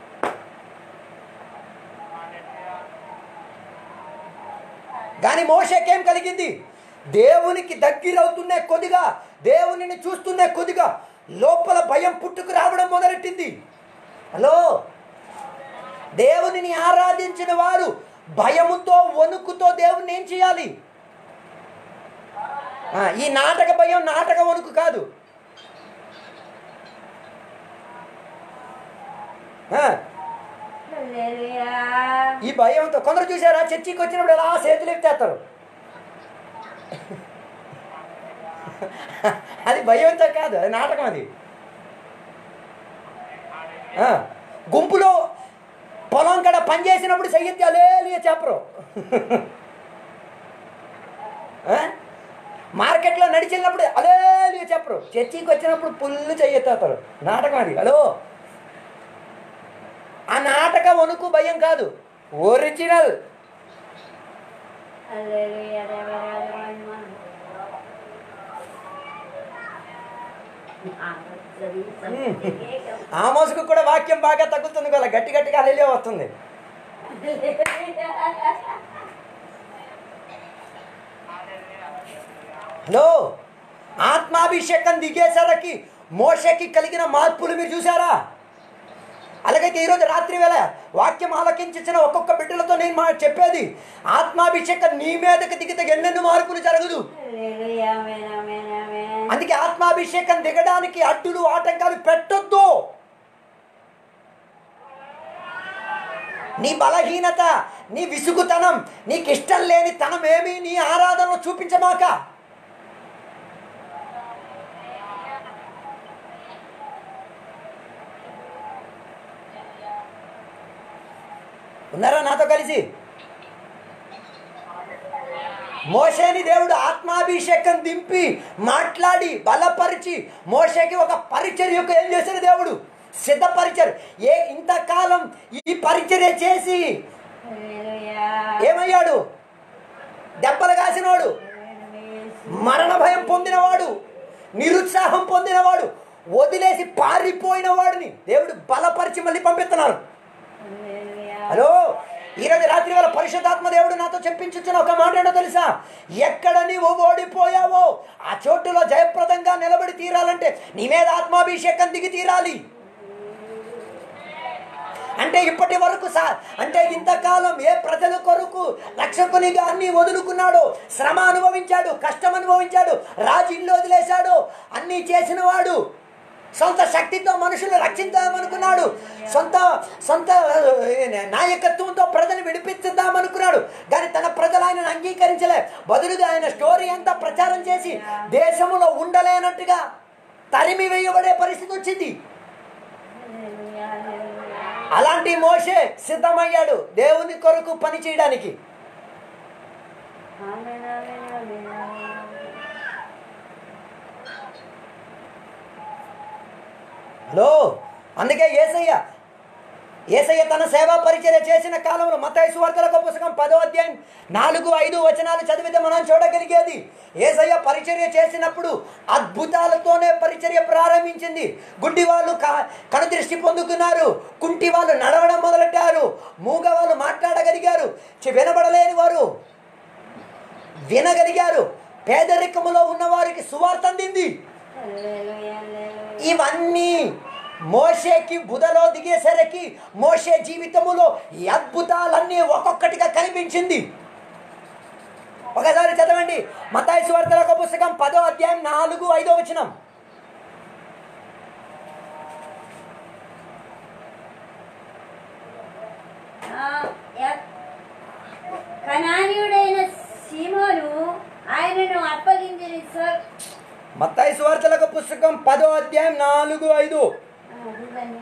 కానీ మోషకేం కలిగింది దేవునికి దగ్గరవుతున్నే కొద్దిగా దేవునిని చూస్తున్నే కొద్దిగా లోపల భయం పుట్టుకు రావడం మొదలెట్టింది హలో దేవునిని ఆరాధించిన వారు భయముతో వణుకుతో దేవుణ్ణి ఏం చేయాలి ఆ, ఈ నాటక భయం నాటక వణుకు కాదు ఆ, హల్లెలూయా. ఈ భయంతో కొందరు చూసారా చర్చికి వచ్చినప్పుడు ఎలా చేతులు ఎత్తేస్తారు అది భయంతో కాదు అది నాటకం అది ఆ, గుంపులో పొలం కడ పని చేసినప్పుడు చెయ్యెత్తి అలేలియ చెప్పరు ఆ? మార్కెట్లో నడిచినప్పుడు అలేలియ చెప్పరు చర్చికి వచ్చినప్పుడు పుల్లు చెయ్యెత్తారు నాటకం అది హలో ఆ నాటక వణుకు భయం కాదు ఒరిజినల్ హల్లెలూయా, దేవరాజ మహిమ. ఆ, సరి, సరి. ఆమోసుకు కూడా వాక్యం బాగా తగ్గుతుంది కదా గట్టి గట్టిగా అలెలే వస్తుంది హలో ఆత్మాభిషేకం దిగేసరికి మోషకి కలిగిన మార్పులు మీరు చూసారా అలాగైతే ఈరోజు రాత్రి వేళ వాక్యం ఆలకించిన ఒక్కొక్క బిడ్డలతో నేను మా చెప్పేది ఆత్మాభిషేకం నీ మీదకి దిగితే ఎన్నెన్ని మార్పులు జరగదు హల్లెలూయా, ఆమేన్, ఆమేన్, ఆమేన్. అందుకే ఆత్మాభిషేకం దిగడానికి అడ్డులు ఆటంకాలు పెట్టొద్దు నీ బలహీనత నీ విసుగుతనం నీకు ఇష్టం లేని తనం ఏమి నీ ఆరాధనలో చూపించమాక ఉన్నారా నాతో కలిసి మోషేని దేవుడు ఆత్మాభిషేకం దింపి మాట్లాడి బలపరిచి మోషేకి ఒక పరిచర్యకు ఏం చేశాడు దేవుడు సిద్ధపరిచారు ఏ ఇంతకాలం ఈ పరిచర్య చేసి హల్లెలూయా. ఏమయ్యాడు దెబ్బలు కాసినవాడు మరణ భయం పొందినవాడు నిరుత్సాహం పొందినవాడు వదిలేసి పారిపోయిన వాడిని దేవుడు బలపరిచి మళ్ళీ పంపిస్తున్నారు హల్లెలూయా. హలో ఈరోజు రాత్రి వేళ పరిశుద్ధాత్మ దేవుడు నాతో చెప్పించున్న ఒక మాట ఏంటో తెలుసా ఎక్కడ నీవు ఓడిపోయావో ఆ చోటులో జయప్రదంగా నిలబడి తీరాలంటే నీ మీద ఆత్మాభిషేకం దిగి తీరాలి అంటే ఇప్పటి వరకు సా అంటే ఇంతకాలం ఏ ప్రజల కొరకు రక్షకునిగా అన్ని వదులుకున్నాడో శ్రమ అనుభవించాడు కష్టం అనుభవించాడు రాజు ఇల్లు వదిలేశాడు అన్నీ చేసిన వాడు సొంత శక్తితో మనుషులు రక్షిద్దామనుకున్నాడు సొంత సొంత ఏ, నాయకత్వంతో ప్రజలు విడిపించుద్దామనుకున్నాడు కానీ తన ప్రజలు ఆయనను అంగీకరించలే బదులుగా ఆయన స్టోరీ అంతా ప్రచారం చేసి దేశంలో ఉండలేనట్టుగా తరిమి వేయబడే పరిస్థితి వచ్చింది హల్లెలూయా, హల్లెలూయా. అలాంటి మోషే సిద్ధమయ్యాడు దేవుని కొరకు పని చేయడానికి ఆమేన్, ఆమేన్, ఆమేన్, ఆమేన్. హలో అందుకే ఏసయ్య ఏసయ్య తన సేవా పరిచర్య చేసిన కాలంలో మతాయి సువార్తలకు పుస్తకం పదో అధ్యాయం నాలుగు ఐదు వచనాలు చదివితే మనం చూడగలిగేది ఏసయ్య పరిచర్య చేసినప్పుడు అద్భుతాలతోనే పరిచర్య ప్రారంభించింది గుడ్డి వాళ్ళు క- కనుదృష్టి పొందుకున్నారు కుంటి వాళ్ళు నడవడం మొదలెట్టారు మూగ వాళ్ళు మాట్లాడగలిగారు చి- వినబడలేని వారు వినగలిగారు పేదరికములో ఉన్న వారికి సువార్త అందింది హల్లెలూయా, హల్లెలూయా. ఇవన్నీ మోషేకి బుధలో దిగేసరికి మోషే జీవితములో ఈ అద్భుతాలన్నీ ఒక్కొక్కటిగా కనిపించింది ఒకసారి చదవండి మతాయి సువార్తల ఒక పుస్తకం పదో అధ్యాయం నాలుగు ఐదో వచనం ఆ, య- కనానీయుడైన సీమోను ఆయనను అప్పగించిన స్వ- మత్తాయి సువార్తల ఒక పుస్తకం పదో అధ్యాయం నాలుగు ఐదు ఆ, ఇదిగోండి.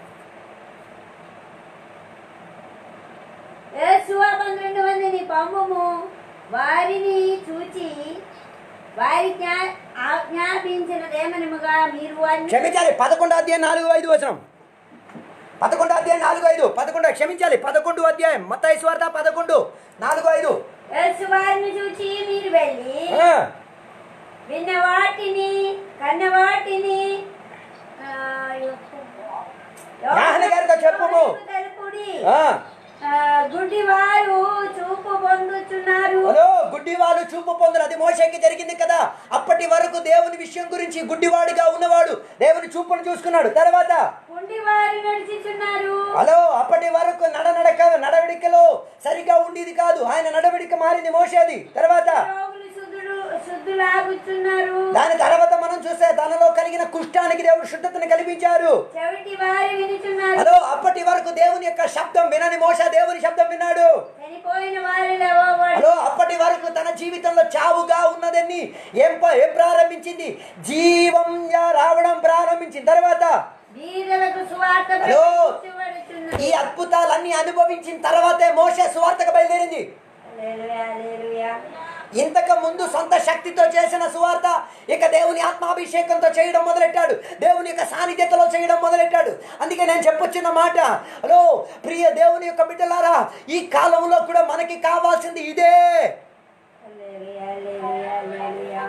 యేసువా పన్నెండు మందిని పంపుము వారిని చూచి వారి జ్ఞా- ఆజ్ఞాపించినదేమనముగా మీరు వారిని క్షమించాలి పదకొండు అధ్యాయం నాలుగు ఐదు వచనం పదకొండు అధ్యాయం నాలుగు ఐదు పదకొండు క్షమించాలి పదకొండు అధ్యాయం మత్తాయి సువార్త పదకొండు నాలుగు ఐదు యేసు వారిని చూచి మీరు వెళ్ళి ఆ, విన్న వాటిని కన్న వాటిని ఆ, యొక్క- యాహన గారితో చెప్పుము. తెలుపుడి ఆ. ఆ, గుడ్డివారు చూపు పొందుచున్నారు హలో గుడ్డి వాళ్ళు చూపు పొందులు అది మోషకి జరిగింది కదా అప్పటి వరకు దేవుని విషయం గురించి గుడ్డివాడిగా ఉన్నవాడు దేవుని చూపును చూసుకున్నాడు తర్వాత గుడ్డివారు నడిచిచున్నారు హలో అప్పటి వరకు నడనడక నడవడికలో సరిగా ఉండేది కాదు ఆయన నడవడిక మారింది మోసేది తర్వాత రోగులు శుద్ధులు శుద్ధులు లాగుచున్నారు దాని తర్వాత మనం చూస్తే తనలో కలిగిన కుష్టానికి దేవుడు శుద్ధతను కల్పించారు చెవిటి వారి వినుచున్నారు హలో అప్పటి వరకు దేవుని యొక్క శబ్దం వినని మోస దేవుని శబ్దం విన్నాడు చనిపోయిన వారి లేవబడి హలో అప్పటి వరకు తన జీవితంలో చావుగా ఉన్నదని ఏం ప- ఏం ప్రారంభించింది జీవంగా రావడం ప్రారంభించిన తర్వాత వీరులకు సువార్త హలో. ప్రకటించబడుచున్నది. ఈ అద్భుతాలన్నీ అనుభవించిన తర్వాతే మోస సువార్తకు బయలుదేరింది హల్లెలూయా, హల్లెలూయా. ఇంతకు ముందు సొంత శక్తితో చేసిన సువార్త ఇక దేవుని ఆత్మాభిషేకంతో చేయడం మొదలెట్టాడు దేవుని యొక్క సాన్నిధ్యతలో చేయడం మొదలెట్టాడు అందుకే నేను చెప్పొచ్చిన మాట హలో ప్రియ దేవుని యొక్క బిడ్డలారా ఈ కాలంలో కూడా మనకి కావాల్సింది ఇదే హల్లెలూయా, హల్లెలూయా, హల్లెలూయా.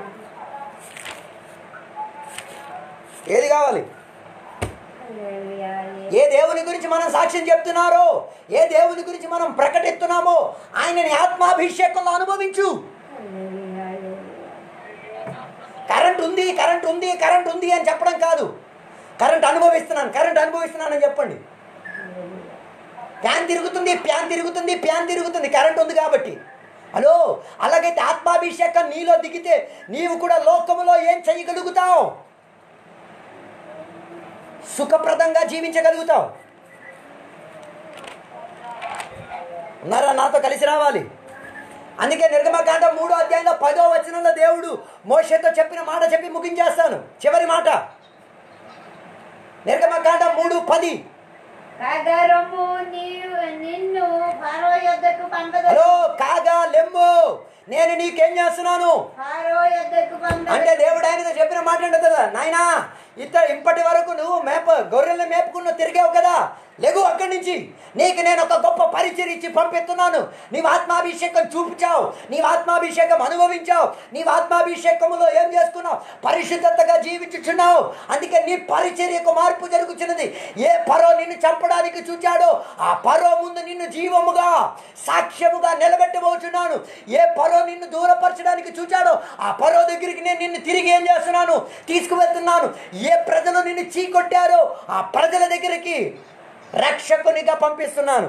ఏది కావాలి హల్లెలూయా, హల్లెలూయా. ఏ దేవుని గురించి మనం సాక్ష్యం చెప్తున్నారో ఏ దేవుని గురించి మనం ప్రకటిస్తున్నామో ఆయనని ఆత్మాభిషేకంలో అనుభవించు హల్లెలూయా, హల్లెలూయా. కరెంట్ ఉంది కరెంట్ ఉంది కరెంట్ ఉంది అని చెప్పడం కాదు కరెంట్ అనుభవిస్తున్నాను కరెంట్ అనుభవిస్తున్నాను అని చెప్పండి ఫ్యాన్ తిరుగుతుంది ఫ్యాన్ తిరుగుతుంది ఫ్యాన్ తిరుగుతుంది కరెంట్ ఉంది కాబట్టి హలో అలాగైతే ఆత్మాభిషేకం నీలో దిగితే నీవు కూడా లోకములో ఏం చేయగలుగుతావు సుఖప్రదంగా జీవించగలుగుతావు ఉన్నారా నాతో కలిసి రావాలి అందుకే నిర్గమకాండ మూడో అధ్యాయంలో పదో వచనంలో దేవుడు మోషతో చెప్పిన మాట చెప్పి ముగించేస్తాను చివరి మాట నిర్గమకాండ మూడు పది కాగా రొమ్ము నీవు నిన్ను ఫరో యొద్దకు పంపదు హలో కాగా లెమ్ము నేను నీకేం చేస్తున్నాను ఫరో యొద్దకు పంపదు అంటే దేవుడు ఆయనతో చెప్పిన మాట ఏంటో కదా నాయనా ఇత ఇప్పటి వరకు నువ్వు మేప గొర్రెల్ని మేపుకున్న తిరిగావు కదా లెగు అక్కడి నుంచి నీకు నేను ఒక గొప్ప పరిచయం ఇచ్చి పంపిస్తున్నాను నీవు ఆత్మాభిషేకం చూపించావు నీవు ఆత్మాభిషేకం అనుభవించావు నీవు ఆత్మాభిషేకములో ఏం చేసుకున్నావు పరిశుద్ధతగా జీవించుచున్నావు అందుకే నీ పరిచర్యకు మార్పు జరుగుతున్నది ఏ పరో నిన్ను చంపడానికి చూచాడో ఆ పరో ముందు నిన్ను జీవముగా సాక్ష్యముగా నిలబెట్టబోచున్నాను ఏ పరో నిన్ను దూరపరచడానికి చూచాడో ఆ పరో దగ్గరికి నేను నిన్ను తిరిగి ఏం చేస్తున్నాను తీసుకువెళ్తున్నాను ఏ ప్రజలు నిన్ను చీకొట్టారో ఆ ప్రజల దగ్గరికి రక్షకునిగా పంపిస్తున్నాను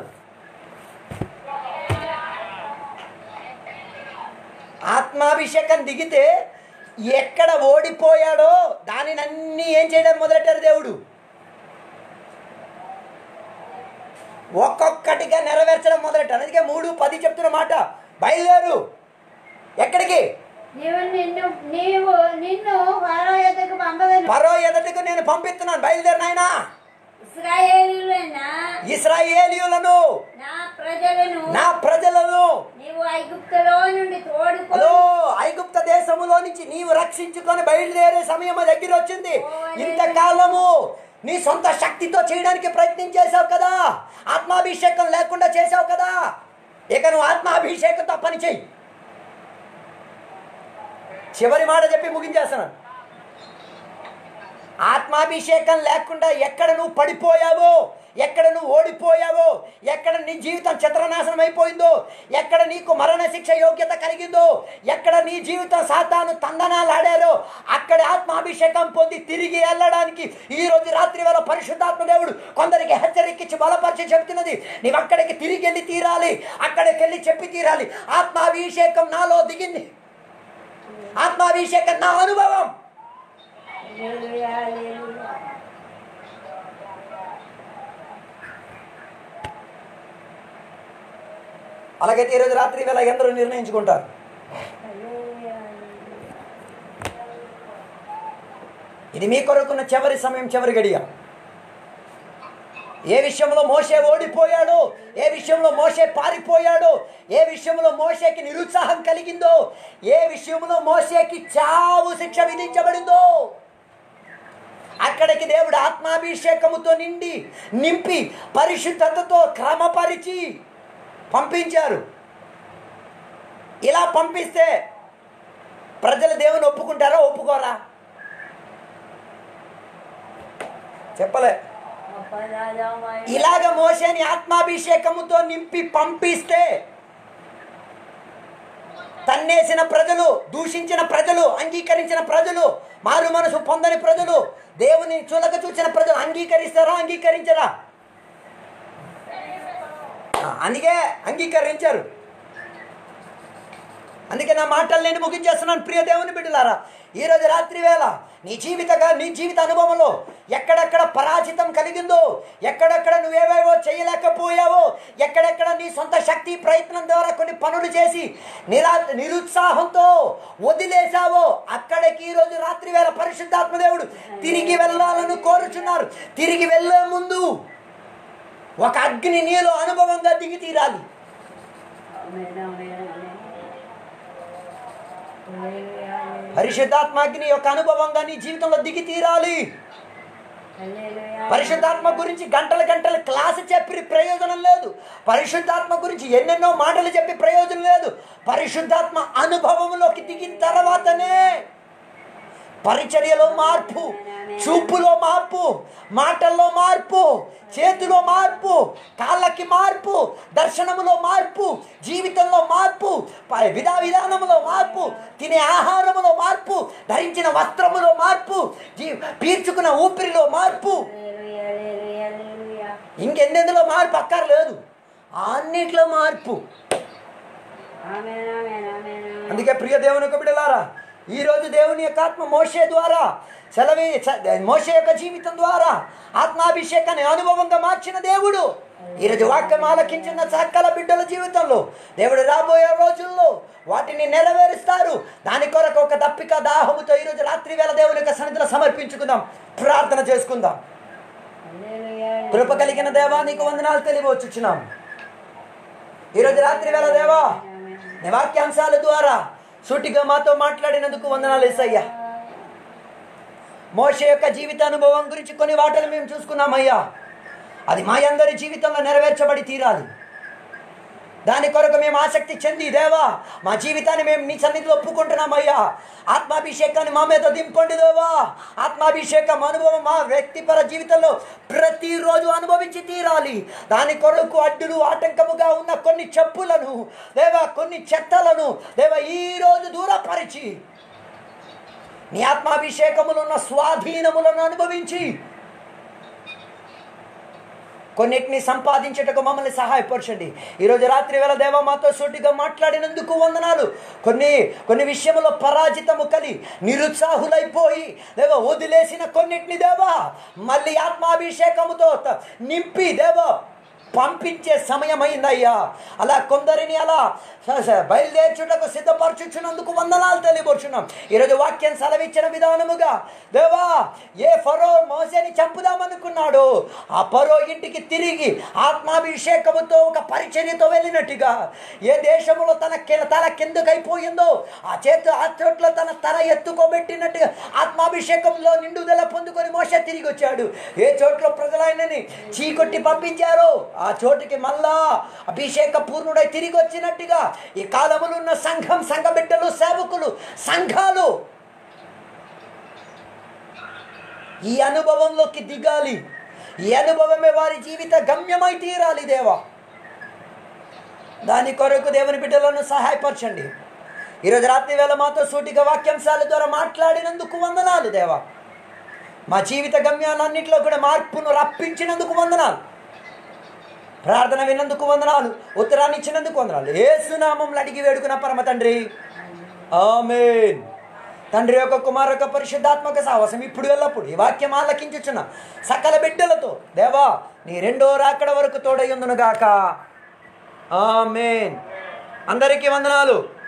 ఆత్మాభిషేకం దిగితే ఎక్కడ ఓడిపోయాడో దానిని అన్ని ఏం చేయడం మొదలెట్టారు దేవుడు ఒక్కొక్కటిగా నెరవేర్చడం మొదలెట్టారు అందుకే మూడు పది చెప్తున్న మాట బయలుదేరు ఎక్కడికి నీవు నిన్ను నీవు నిన్ను ఫరో యొద్దకు పంపదను పరో ఎదటికి నేను పంపిస్తున్నాను బయలుదేరు నాయనా ఇస్రాయేలీలైన ఇస్రాయేలీయులను నా ప్రజలను నా ప్రజలను నీవు ఐగుప్తులో నుండి తోడుకో హలో ఐగుప్త దేశములో నుంచి నీవు రక్షించుకొని బయలుదేరే సమయం దగ్గర వచ్చింది ఇంతకాలము నీ సొంత శక్తితో చేయడానికి ప్రయత్నం చేశావు కదా ఆత్మాభిషేకం లేకుండా చేశావు కదా ఇక నువ్వు ఆత్మాభిషేకంతో పని చెయ్యి చివరి మాట చెప్పి ముగించేస్తున్నాను ఆత్మాభిషేకం లేకుండా ఎక్కడ నువ్వు పడిపోయావో ఎక్కడ నువ్వు ఓడిపోయావో ఎక్కడ నీ జీవితం చిత్రనాశనం అయిపోయిందో ఎక్కడ నీకు మరణ శిక్ష యోగ్యత కలిగిందో ఎక్కడ నీ జీవితం సాతాను తందనాలాడారో అక్కడ ఆత్మాభిషేకం పొంది తిరిగి వెళ్ళడానికి ఈ రోజు రాత్రి వేళ పరిశుద్ధాత్మ దేవుడు కొందరికి హెచ్చరికిచ్చి బలపరిచి చెప్తున్నది నీవు అక్కడికి తిరిగి వెళ్ళి తీరాలి అక్కడికి వెళ్ళి చెప్పి తీరాలి ఆత్మాభిషేకం నాలో దిగింది ఆత్మాభిషేకం నా అనుభవం హల్లెలూయా, హల్లెలూయా. అలాగైతే ఈరోజు రాత్రి వేళ ఎందరూ నిర్ణయించుకుంటారు హల్లెలూయా, హల్లెలూయా. ఇది మీ కొరకున్న చివరి సమయం చివరి గడియ ఏ విషయంలో మోసే ఓడిపోయాడో ఏ విషయంలో మోసే పారిపోయాడో ఏ విషయంలో మోసేకి నిరుత్సాహం కలిగిందో ఏ విషయంలో మోసేకి చావు శిక్ష విధించబడిందో అక్కడికి దేవుడు ఆత్మాభిషేకముతో నిండి నింపి పరిశుద్ధతతో క్రమపరిచి పంపించారు ఇలా పంపిస్తే ప్రజలు దేవుని ఒప్పుకుంటారా ఒప్పుకోరా చెప్పలే గొప్ప రాజామై. ఇలాగ మోసేని ఆత్మాభిషేకముతో నింపి పంపిస్తే తన్నేసిన ప్రజలు దూషించిన ప్రజలు అంగీకరించిన ప్రజలు మారు మనసు పొందని ప్రజలు దేవుని చులక చూసిన ప్రజలు అంగీకరిస్తారా అంగీకరించరా ఆ, అందుకే అంగీకరించారు అందుకే నా మాటలు నేను ముగించేస్తున్నాను ప్రియ దేవుని బిడ్డలారా ఈరోజు రాత్రి వేళ నీ జీవితగా నీ జీవిత అనుభవంలో ఎక్కడెక్కడ పరాజితం కలిగిందో ఎక్కడెక్కడ నువ్వేవేవో చేయలేకపోయావో ఎక్కడెక్కడ నీ సొంత శక్తి ప్రయత్నం ద్వారా కొన్ని పనులు చేసి నిరా నిరుత్సాహంతో వదిలేశావో అక్కడికి ఈరోజు రాత్రి వేళ పరిశుద్ధాత్మ దేవుడు తిరిగి వెళ్ళాలని కోరుచున్నారు తిరిగి వెళ్ళే ముందు ఒక అగ్ని నీలో అనుభవంగా దిగి తీరాలి ఆమేన్ ఆమేన్ ఆమేన్ హల్లెలూయా పరిశుద్ధాత్మాగ్ని యొక్క అనుభవంగా నీ జీవితంలో దిగి తీరాలి హల్లెలూయా పరిశుద్ధాత్మ గురించి గంటల గంటల క్లాసు చెప్పి ప్రయోజనం లేదు పరిశుద్ధాత్మ గురించి ఎన్నెన్నో మాటలు చెప్పి ప్రయోజనం లేదు పరిశుద్ధాత్మ అనుభవంలోకి దిగిన తర్వాతనే పరిచర్యలో మార్పు చూపులో మార్పు మాటల్లో మార్పు చేతిలో మార్పు కాళ్ళకి మార్పు దర్శనములో మార్పు జీవితంలో మార్పు ప- విధా విధానములో మార్పు తినే ఆహారములో మార్పు ధరించిన వస్త్రములో మార్పు జీ పీల్చుకున్న ఊపిరిలో మార్పు హల్లెలూయా హల్లెలూయా హల్లెలూయా ఇంకెందెందులో మార్పు అక్కర్లేదు అన్నిట్లో మార్పు ఆమేన్ ఆమేన్ ఆమేన్ ఆమేన్ అందుకే ప్రియ దేవుని యొక్క బిడ్డలారా ఈరోజు దేవుని యొక్క ఆత్మ మోషే ద్వారా సెలవి స- మోషే యొక్క జీవితం ద్వారా ఆత్మాభిషేకాన్ని అనుభవంగా మార్చిన దేవుడు ఈరోజు వాక్యం ఆలకించిన సకల బిడ్డల జీవితంలో దేవుడు రాబోయే రోజుల్లో వాటిని నెరవేరుస్తారు దాని కొరకు ఒక దప్పిక దాహముతో ఈరోజు రాత్రి వేళ దేవుని యొక్క సన్నిధిలో సమర్పించుకుందాం ప్రార్థన చేసుకుందాం హల్లెలూయా కృప కలిగిన దేవా నీకు వందనాలు తెలియవచ్చుచున్నాం ఈరోజు రాత్రి వేళ దేవా నీ వాక్యాంశాల ద్వారా సూటిగా మాతో మాట్లాడినందుకు వందనాలు ఏసయ్యా మోష యొక్క జీవిత అనుభవం గురించి కొన్ని వాటలు మేము చూసుకున్నామయ్యా అది మా అందరి జీవితంలో నెరవేర్చబడి తీరాలి దాని కొరకు మేము ఆసక్తి చెంది దేవా మా జీవితాన్ని మేము నీ సన్నిధిలో ఒప్పుకుంటున్నామయ్యా ఆత్మాభిషేకాన్ని మా మీద దింపండి దేవా ఆత్మాభిషేకం అనుభవం మా వ్యక్తిపర జీవితంలో ప్రతిరోజు అనుభవించి తీరాలి దాని కొరకు అడ్డులు ఆటంకముగా ఉన్న కొన్ని చెప్పులను దేవా కొన్ని చెత్తలను దేవా ఈరోజు దూరపరిచి నీ ఆత్మాభిషేకములు ఉన్న స్వాధీనములను అనుభవించి కొన్నిటిని సంపాదించటకు మమ్మల్ని సహాయపరచండి ఈరోజు రాత్రి వేళ దేవ మాతో సూటిగా మాట్లాడినందుకు వందనాలు కొన్ని కొన్ని విషయంలో పరాజితము కలి నిరుత్సాహులైపోయి దేవ వదిలేసిన కొన్నిటిని దేవా మళ్ళీ ఆత్మాభిషేకముతో త- నింపి దేవా పంపించే సమయమైందయ్యా అలా కొందరిని అలా స- స- బయలుదేర్చుటకు సిద్ధపరచుచున్నందుకు వందనాలు తెలియపరుచున్నాం ఈరోజు వాక్యం సెలవిచ్చిన విధానముగా దేవా ఏ ఫరో మోసేని చంపుదామనుకున్నాడు ఆ ఫరో ఇంటికి తిరిగి ఆత్మాభిషేకముతో ఒక పరిచర్యతో వెళ్ళినట్టుగా ఏ దేశములో తన కి- తల కిందకైపోయిందో ఆ చేతు ఆ చోట్ల తన తల ఎత్తుకోబెట్టినట్టుగా ఆత్మాభిషేకంలో నిండుదల పొందుకొని మోస తిరిగి వచ్చాడు ఏ చోట్ల ప్రజలైనని చీకొట్టి పంపించారో ఆ చోటికి మళ్ళా అభిషేక పూర్ణుడై తిరిగి వచ్చినట్టుగా ఈ కాలములో ఉన్న సంఘం సంఘ బిడ్డలు సేవకులు సంఘాలు ఈ అనుభవంలోకి దిగాలి ఈ అనుభవమే వారి జీవిత గమ్యమై తీరాలి దేవా దాని కొరకు దేవుని బిడ్డలను సహాయపరచండి ఈరోజు రాత్రి వేళ మాతో సూటిగా వాక్యాంశాల ద్వారా మాట్లాడినందుకు వందనాలు దేవా మా జీవిత గమ్యాలన్నింటిలో కూడా మార్పును రప్పించినందుకు వందనాలు ప్రార్థన విన్నందుకు వందనాలు ఉత్తరాన్ని ఇచ్చినందుకు వందనాలు ఏసునామంలో అడిగి వేడుకున్న పరమ తండ్రి ఆమేన్ తండ్రి యొక్క కుమార యొక్క పరిశుద్ధాత్మక సాహసం ఇప్పుడు ఎల్లప్పుడు ఈ వాక్యం ఆలకించుచున్న సకల బిడ్డలతో దేవా నీ రెండో రాకడ వరకు తోడయ్యుందును గాక ఆమేన్ అందరికీ వందనాలు